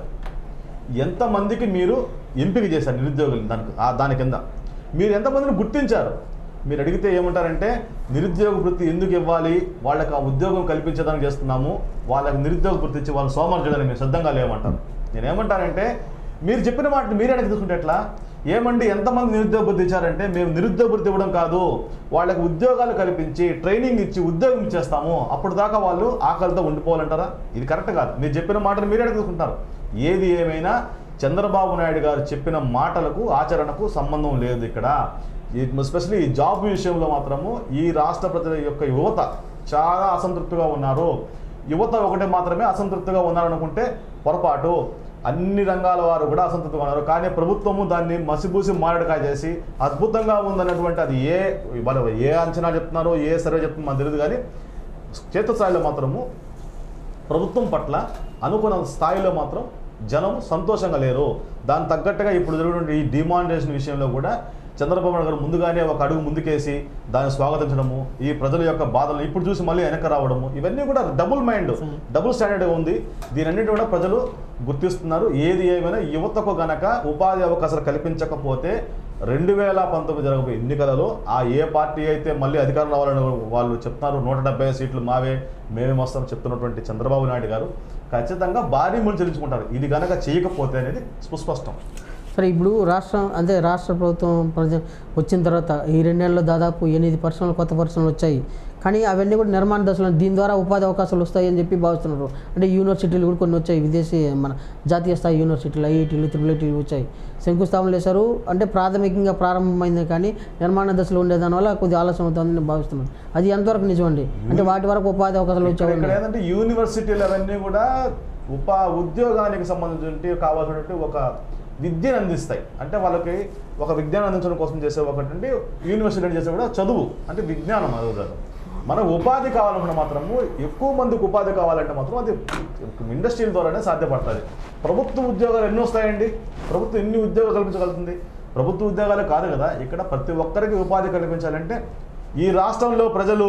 ఎంతమందికి మీరు ఎంపిక చేశారు నిరుద్యోగులు దానికి ఆ దాని కింద మీరు ఎంతమందిని గుర్తించారు మీరు అడిగితే ఏమంటారంటే నిరుద్యోగ వృత్తి ఎందుకు ఇవ్వాలి వాళ్ళకి ఆ ఉద్యోగం కల్పించడానికి చేస్తున్నాము వాళ్ళకి నిరుద్యోగ వృత్తి ఇచ్చి వాళ్ళని సోమరు చేయడానికి మేము సిద్ధంగా లేమంటారు నేను ఏమంటానంటే మీరు చెప్పిన వాటిని మీరే వెనక్కి తీసుకుంటే ఎట్లా ఏమండి ఎంతమంది నిరుద్యోగ వృత్తి ఇచ్చారంటే మేము నిరుద్యోగ వృత్తి ఇవ్వడం కాదు వాళ్ళకి ఉద్యోగాలు కల్పించి ట్రైనింగ్ ఇచ్చి ఉద్యోగం ఇచ్చేస్తాము అప్పుడు దాకా వాళ్ళు ఆకలితో ఉండిపోవాలంటారా ఇది కరెక్ట్ కాదు మీరు చెప్పిన మాటలు మీరే వెనక్కి తీసుకుంటారు ఏది ఏమైనా చంద్రబాబు నాయుడు గారు చెప్పిన మాటలకు ఆచరణకు సంబంధం లేదు ఇక్కడ ఎస్పెషల్లీ ఈ జాబ్ విషయంలో మాత్రము ఈ రాష్ట్ర ప్రజల యొక్క యువత చాలా అసంతృప్తిగా ఉన్నారు యువత ఒకటే మాత్రమే అసంతృప్తిగా ఉన్నారనుకుంటే పొరపాటు అన్ని రంగాల వారు కూడా అసంతృప్తిగా ఉన్నారు కానీ ప్రభుత్వము దాన్ని మసిబూసి మారడకాయ చేసి అద్భుతంగా ఉందన్నటువంటి అది ఏ వాళ్ళు ఏ అంచనా చెప్తున్నారో ఏ సర్వే చెప్తున్నారో మనకు తెలియదు కానీ క్షేత్రస్థాయిలో మాత్రము ప్రభుత్వం పట్ల అనుకున్న స్థాయిలో మాత్రం జనం సంతోషంగా లేరు దాని తగ్గట్టుగా ఇప్పుడు జరుగుతున్న ఈ డిమాండేషన్ విషయంలో కూడా చంద్రబాబు నాయుడు గారు ముందుగానే ఒక అడుగు ముందుకేసి దాన్ని స్వాగతించడము ఈ ప్రజల యొక్క బాధలు ఇప్పుడు చూసి మళ్ళీ వెనక రావడము ఇవన్నీ కూడా డబుల్ మైండ్ డబుల్ స్టాండర్డ్గా ఉంది దీనన్నిటి కూడా ప్రజలు గుర్తిస్తున్నారు ఏది ఏమైనా యువతకు గనక ఉపాధి అవకాశాలు కల్పించకపోతే రెండు వేల పంతొమ్మిది జరగబోయే ఎన్నికలలో ఆ ఏ పార్టీ అయితే మళ్ళీ అధికారం రావాలని వాళ్ళు చెప్తున్నారు నూట డెబ్బై సీట్లు మావే మేమే వస్తాం చెప్తున్నటువంటి చంద్రబాబు నాయుడు గారు ఖచ్చితంగా భారీ మూలు చెల్లించుకుంటారు ఇది గనక చేయకపోతే అనేది సుస్పష్టం సరే ఇప్పుడు రాష్ట్రం అంటే రాష్ట్ర ప్రభుత్వం ప్రజ వచ్చిన తర్వాత ఈ రెండేళ్ళలో దాదాపు ఎనిమిది పరిశ్రమలు కొత్త పరిశ్రమలు వచ్చాయి కానీ అవన్నీ కూడా నిర్మాణ దశలో దీని ద్వారా ఉపాధి అవకాశాలు వస్తాయి అని చెప్పి భావిస్తున్నారు అంటే యూనివర్సిటీలు కూడా కొన్ని వచ్చాయి విదేశీ మన జాతీయ స్థాయి యూనివర్సిటీలు ఐఐటీలు త్రిబుల్ ఐటీలు వచ్చాయి శంకుస్థాపనలు చేశారు అంటే ప్రాథమికంగా ప్రారంభమైంది కానీ నిర్మాణ దశలో ఉండే దానివల్ల కొద్దిగా ఆలస్యం అవుతుందని నేను భావిస్తున్నాను అది ఎంతవరకు నిజమండి అంటే వాటి వరకు ఉపాధి అవకాశాలు ఇక్కడ ఇక్కడ వచ్చాయి ఏంటంటే యూనివర్సిటీలు అవన్నీ కూడా ఉపా ఉద్యోగానికి సంబంధించి కావాల్సినటువంటి ఒక విద్యను అందిస్తాయి అంటే వాళ్ళకి ఒక విజ్ఞానం అందించడం కోసం చేసే ఒకటి యూనివర్సిటీ చేసే కూడా చదువు అంటే విజ్ఞానం అదుగుతారు మన ఉపాధి కావాలన్నా మాత్రము ఎక్కువ మందికి ఉపాధి కావాలంటే మాత్రం అది ఇండస్ట్రీల ద్వారానే సాధ్యపడుతుంది ప్రభుత్వ ఉద్యోగాలు ఎన్ని వస్తాయండి ప్రభుత్వం ఎన్ని ఉద్యోగాలు కల్పించగలుగుతుంది ప్రభుత్వ ఉద్యోగాలు కాదు కదా ఇక్కడ ప్రతి ఒక్కరికి ఉపాధి కల్పించాలంటే ఈ రాష్ట్రంలో ప్రజలు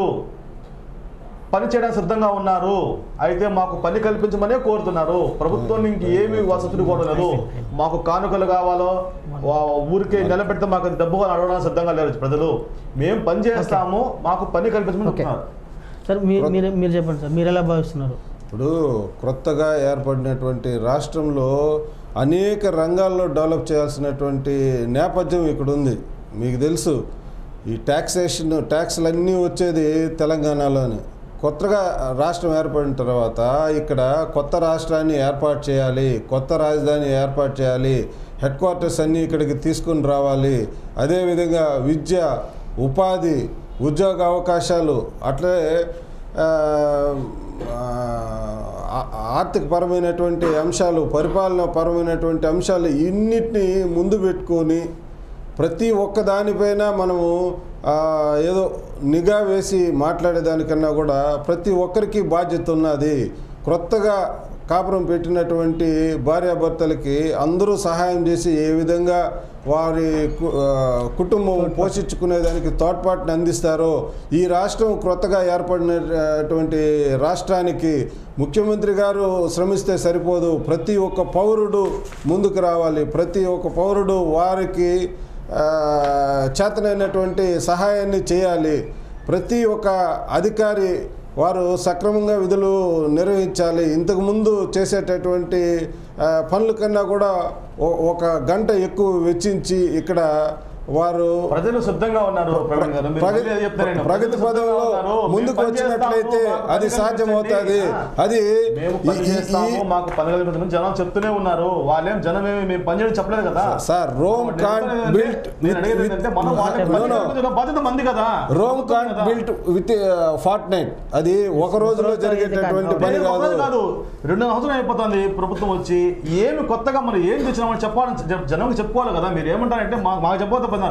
పని చేయడానికి సిద్ధంగా ఉన్నారు అయితే మాకు పని కల్పించమనే కోరుతున్నారు ప్రభుత్వం ఇంక ఏమి వసతులు కోరలేదు మాకు కానుకలు కావాలో వా- ఊరికే నిలబెడితే మాకు అది డబ్బు కావాలి అడగడానికి సిద్ధంగా లేరు ప్రజలు మేము పని చేస్తాము మాకు పని కల్పించమని ఓకే. చెప్తున్నారు సార్ మీరు మీరు మీరు చెప్పండి సార్ మీరు ఎలా భావిస్తున్నారు ఇప్పుడు క్రొత్తగా ఏర్పడినటువంటి రాష్ట్రంలో అనేక రంగాల్లో డెవలప్ చేయాల్సినటువంటి నేపథ్యం ఇక్కడ ఉంది మీకు తెలుసు ఈ ట్యాక్సేషన్ ట్యాక్స్లన్నీ వచ్చేది తెలంగాణలోనే కొత్తగా రాష్ట్రం ఏర్పడిన తర్వాత ఇక్కడ కొత్త రాష్ట్రాన్ని ఏర్పాటు చేయాలి కొత్త రాజధాని ఏర్పాటు చేయాలి హెడ్ క్వార్టర్స్ అన్నీ ఇక్కడికి తీసుకుని రావాలి అదేవిధంగా విద్య ఉపాధి ఉద్యోగ అవకాశాలు అట్లే ఆ, ఆ- ఆర్థిక పరమైనటువంటి అంశాలు పరిపాలన పరమైనటువంటి అంశాలు ఇన్నిటిని ముందు పెట్టుకొని ప్రతి ఒక్క దానిపైన మనము ఆ, ఏదో నిఘా వేసి మాట్లాడేదానికన్నా కూడా ప్రతి ఒక్కరికి బాధ్యత ఉన్నది క్రొత్తగా కాపురం పెట్టినటువంటి భార్యాభర్తలకి అందరూ సహాయం చేసి ఏ విధంగా వారి కు- ఆ, కుటుంబం పోషించుకునేదానికి తోడ్పాటుని అందిస్తారో ఈ రాష్ట్రం క్రొత్తగా ఏర్పడినటువంటి రాష్ట్రానికి ముఖ్యమంత్రి గారు శ్రమిస్తే సరిపోదు ప్రతి ఒక్క పౌరుడు ముందుకు రావాలి ప్రతి ఒక్క పౌరుడు వారికి ఆ, చేతనైనటువంటి సహాయాన్ని చేయాలి ప్రతి ఒక్క అధికారి వారు సక్రమంగా విధులు నిర్వహించాలి ఇంతకుముందు చేసేటటువంటి ఆ, పనుల కన్నా కూడా ఒ- ఒక గంట ఎక్కువ వెచ్చించి ఇక్కడ వారు ప్రజలు సిద్ధంగా ఉన్నారు ప్రవీణ్ గారు మీరు ప్రగతి- మళ్ళీ అదే చెప్తాను నేను. ప్రగతి ప్రజలు సిద్ధంగా పదంలో ఉన్నారు. మేము ముందుకు పని వచ్చినట్లయితే చేస్తాము, మాకు అది పని సాధ్యమవుతుంది కల్పించండి. అది మేము పని ఈ- ఈ- చేస్తాము ఈ- మాకు పని కల్పించమని జనం చెప్తూనే ఉన్నారు వాళ్ళేం జనం ఏమి మేము పని చేయడం చెప్పలేదు కదా సార్ రోమ్ నేను కాంట్ చెప్తున్నది బిల్ట్ ఏంటంటే, నేను అడిగేది ఏంటంటే మనం వాళ్ళకి No, పని no. కల్పించడం బాధ్యత మంది కదా రోమ్ ప్రభుత్వం కాంట్ కదా. బిల్ట్ విత్ ఫార్ట్ నైట్ అది ఒక రోజులో రోజులో జరిగేటటువంటి ఇది పని నేను కాదు ఒక్కరోజు కాదు రెండు సంవత్సరం అయిపోతుంది ప్రభుత్వం వచ్చి ఏమి కొత్తగా మనం ఏం తెచ్చినామని చెప్పాలని జ- జనంకి చెప్పుకోవాలి కదా మీరు ఏమంటారంటే మాకు మాకు చెప్పబోతున్నారు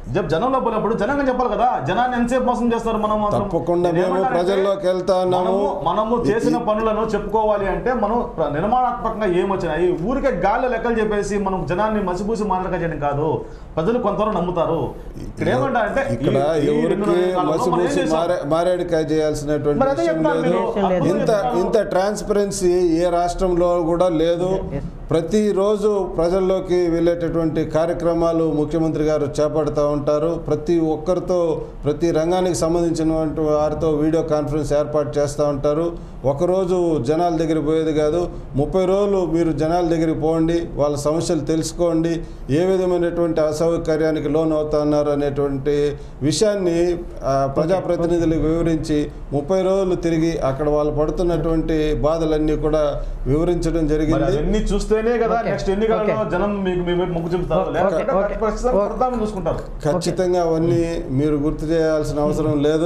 జబ్ జనంలో పోయినప్పుడు జనంగా చెప్పాలి కదా జనాన్ని ఎంతసేపు మోసం చేస్తారు మనం మాత్రం? తప్పకుండా మేము నేనేమంటానంటే, ప్రజల్లోకి వెళ్తా ఉన్నాము. మనము- మనము చేసిన పనులను చెప్పుకోవాలి అంటే మనం ప్ర- నిర్మాణాత్మకంగా ఏమొచ్చినాయి ఊరికే గాల్లో లెక్కలు చెప్పేసి మనం జనాన్ని మసిపూసి మాటలుగా చేయడం కాదు ప్రజలు కొంతవరకు నమ్ముతారు ఇక్కడ ఏమంటారంటే ఈ- ఇక్కడ ఈ ఎవరికి రెండున్నర కాలంలో మనం ఏం మసిపూసి చేసాం? మారే మారేడుకాయ చేయాల్సినటువంటి మరి అదే విషయం చెప్తాను లేదు మీరు. అద్భుతం ఇంత చెప్తాను. ఇంత ట్రాన్స్పరెన్సీ ఏ రాష్ట్రంలో కూడా లేదు Yes. ప్రతిరోజు ప్రజల్లోకి వెళ్ళేటటువంటి కార్యక్రమాలు ముఖ్యమంత్రి గారు చేపడతా ఉంటారు ప్రతి ఒక్కరితో ప్రతి రంగానికి సంబంధించినటువంటి వారితో వీడియో కాన్ఫరెన్స్ ఏర్పాటు చేస్తూ ఉంటారు ఒకరోజు జనాల దగ్గర పోయేది కాదు ముప్పై రోజులు మీరు జనాల దగ్గరికి పోండి వాళ్ళ సమస్యలు తెలుసుకోండి ఏ విధమైనటువంటి అసౌకర్యానికి లోన్ అవుతున్నారు అనేటువంటి విషయాన్ని ఆ, ప్రజాప్రతినిధులకు వివరించి ముప్పై రోజులు తిరిగి అక్కడ వాళ్ళు పడుతున్నటువంటి బాధలన్నీ కూడా వివరించడం మరి జరిగింది అవన్నీ చూస్తేనే కదా Okay. నెక్స్ట్ ఎన్నికలలో Okay. జనం మీకు మీ వైపు మొగ్గు చూపుతారు Okay. లేకపోతే Okay. ప్రస్తుతం Okay. కొడతామని చూసుకుంటారు ఖచ్చితంగా అవన్నీ మీరు గుర్తు చేయాల్సిన అవసరం లేదు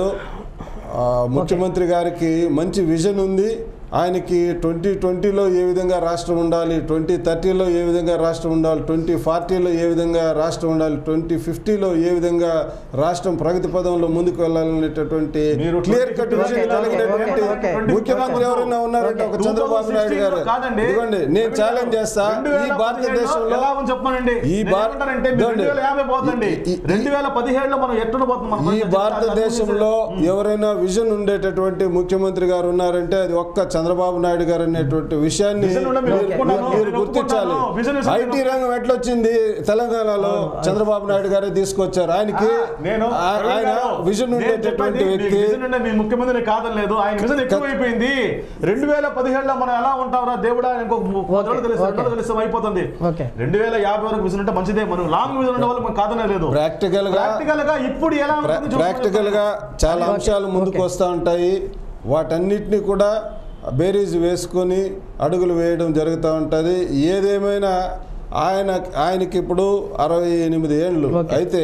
ఆ, ముఖ్యమంత్రి గారికి మంచి విజన్ ఉంది ఆయనకి ట్వంటీ ట్వంటీలో ఏ విధంగా రాష్ట్రం ఉండాలి ట్వంటీ థర్టీలో ఏ విధంగా రాష్ట్రం ఉండాలి ట్వంటీ ఫార్టీలో ఏ విధంగా రాష్ట్రం ఉండాలి ట్వంటీ ఫిఫ్టీలో ఏ విధంగా రాష్ట్రం ప్రగతి పదంలో ముందుకు వెళ్ళాలనేటటువంటి మీరు క్లియర్ కట్ 20, విజన్ okay, కలిగినటువంటి okay, okay. ముఖ్యమంత్రి ఎవరైనా ఉన్నారంటే ఒక చంద్రబాబు నాయుడు గారు కాదండి. ఇదిగోండి నేను ఛాలెంజ్ చేస్తా రెండు ఈ వేల భారతదేశంలో ఎలా ఉంది చెప్పమనండి ఈ నేను భార- ఏమంటానంటే మీరు ఇదిగోండి. రెండు వేల యాభై పోతుంది ఈ- ఈ- రెండు వేల పదిహేడులో మనం ఎట్టున పోతుంది మన ఈ పరిస్థితి. భారతదేశంలో ఎవరైనా విజన్ ఉండేటటువంటి ముఖ్యమంత్రి గారు ఉన్నారంటే అది ఒక్క చంద్రబాబు నాయుడు గారు అనేటువంటి విషయాన్ని విజన్ ఉండే మీరు మీరు- ఒప్పుకుంటాను, మీరు నేను గుర్తించాలి ఒప్పుకుంటాను. విజన్ విషయం ఐటీ నేను- రంగం ఎట్లొచ్చింది తెలంగాణలో చంద్రబాబు నాయుడు గారే తీసుకొచ్చారు ఆయనకి ఆ, నేను ఆ- ప్రవీణ్ ఆయన గారు, విజన్ నేను ఉండేటటువంటి చెప్పేది, వ్యక్తి మీ విజన్ ఉండే మీ ముఖ్యమంత్రి కాదని లేదు ఆయన విజన్ ఎక్కువైపోయింది రెండు వేల పదిహేడులో మనం ఎలా ఉంటామరా దేవుడా ఇంకొక ము- పది రోజులు తెలుసు రెండు రోజులు తెలుస్తాం అయిపోతుంది ఓకే రెండు వేల యాభై వరకు విజన్ ఉంటే మంచిదే మనం లాంగ్ విజన్ ఉండే వాళ్ళు మనం కాదనే లేదు ప్రాక్టికల్ గా ప్రాక్టికల్ గా ఇప్పుడు ఎలా ఉంటుంది చూసుకోండి. ప్రాక్టికల్ గా చాలా ఓకే, అంశాలు ముందుకు ఓకే. వస్తూ ఉంటాయి వాటన్నిటిని కూడా బేరీజ్ వేసుకొని అడుగులు వేయడం జరుగుతూ ఉంటుంది ఏదేమైనా ఆయన ఆయనకి ఇప్పుడు అరవై ఎనిమిది ఏండ్లు ఓకే. అయితే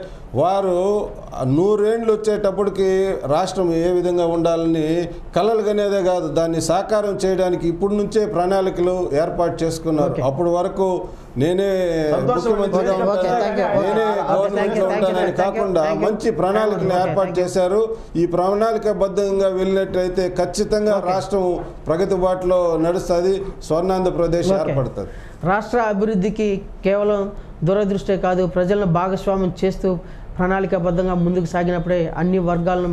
వారు నూరేండ్లు వచ్చేటప్పటికి రాష్ట్రం ఏ విధంగా ఉండాలని కలలు కనేదే కాదు దాన్ని సాకారం చేయడానికి ఇప్పటి నుంచే ప్రణాళికలు ఏర్పాటు చేసుకున్నారు ఓకే. అప్పటి వరకు నేనే సంతోషం. ముఖ్యమంత్రిగా ఓకే, ఉంటాను, thank you. నేనే ఓకే, గవర్నమెంట్లో thank you, ఉంటానని thank you, కాకుండా thank you. మంచి ప్రణాళికలు ఓకే, ఏర్పాటు thank you. చేశారు ఈ ప్రణాళికబద్ధంగా వెళ్ళినట్టయితే ఖచ్చితంగా రాష్ట్రం ప్రగతి బాటలో నడుస్తుంది స్వర్ణాంధ్రప్రదేశ్ ఓకే. ఏర్పడుతుంది రాష్ట్ర అభివృద్ధికి కేవలం దూరదృష్టే కాదు ప్రజలను భాగస్వామ్యం చేస్తూ ప్రణాళికాబద్ధంగా ముందుకు సాగినప్పుడే అన్ని వర్గాలను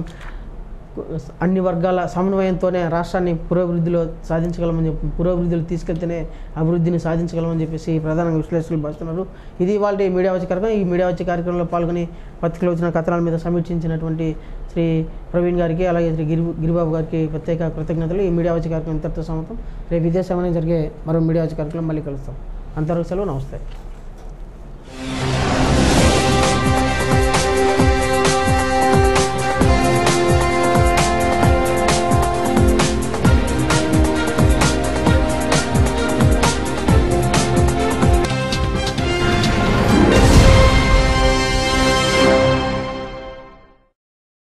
అన్ని వర్గాల సమన్వయంతోనే రాష్ట్రాన్ని పురోభివృద్ధిలో సాధించగలమని చెప్పి పురోభివృద్ధిలో తీసుకెళ్తేనే అభివృద్ధిని సాధించగలమని చెప్పేసి ప్రధానంగా విశ్లేషకులు భావిస్తున్నారు ఇది వాళ్ళ మీడియా వచ్చే కార్యక్రమం ఈ మీడియా వచ్చే కార్యక్రమంలో పాల్గొని పత్రికలో వచ్చిన కథనాల మీద సమీక్షించినటువంటి శ్రీ ప్రవీణ్ గారికి అలాగే శ్రీ గిరి గిరిబాబు గారికి ప్రత్యేక కృతజ్ఞతలు ఈ మీడియా వచ్చే కార్యక్రమం ఇంతటితో సమాప్తం రేపు ఇదే సమయం జరిగే మరో మీడియా వచ్చే కార్యక్రమం మళ్ళీ కలుస్తాం అంతవరకు సెలవు నమస్తే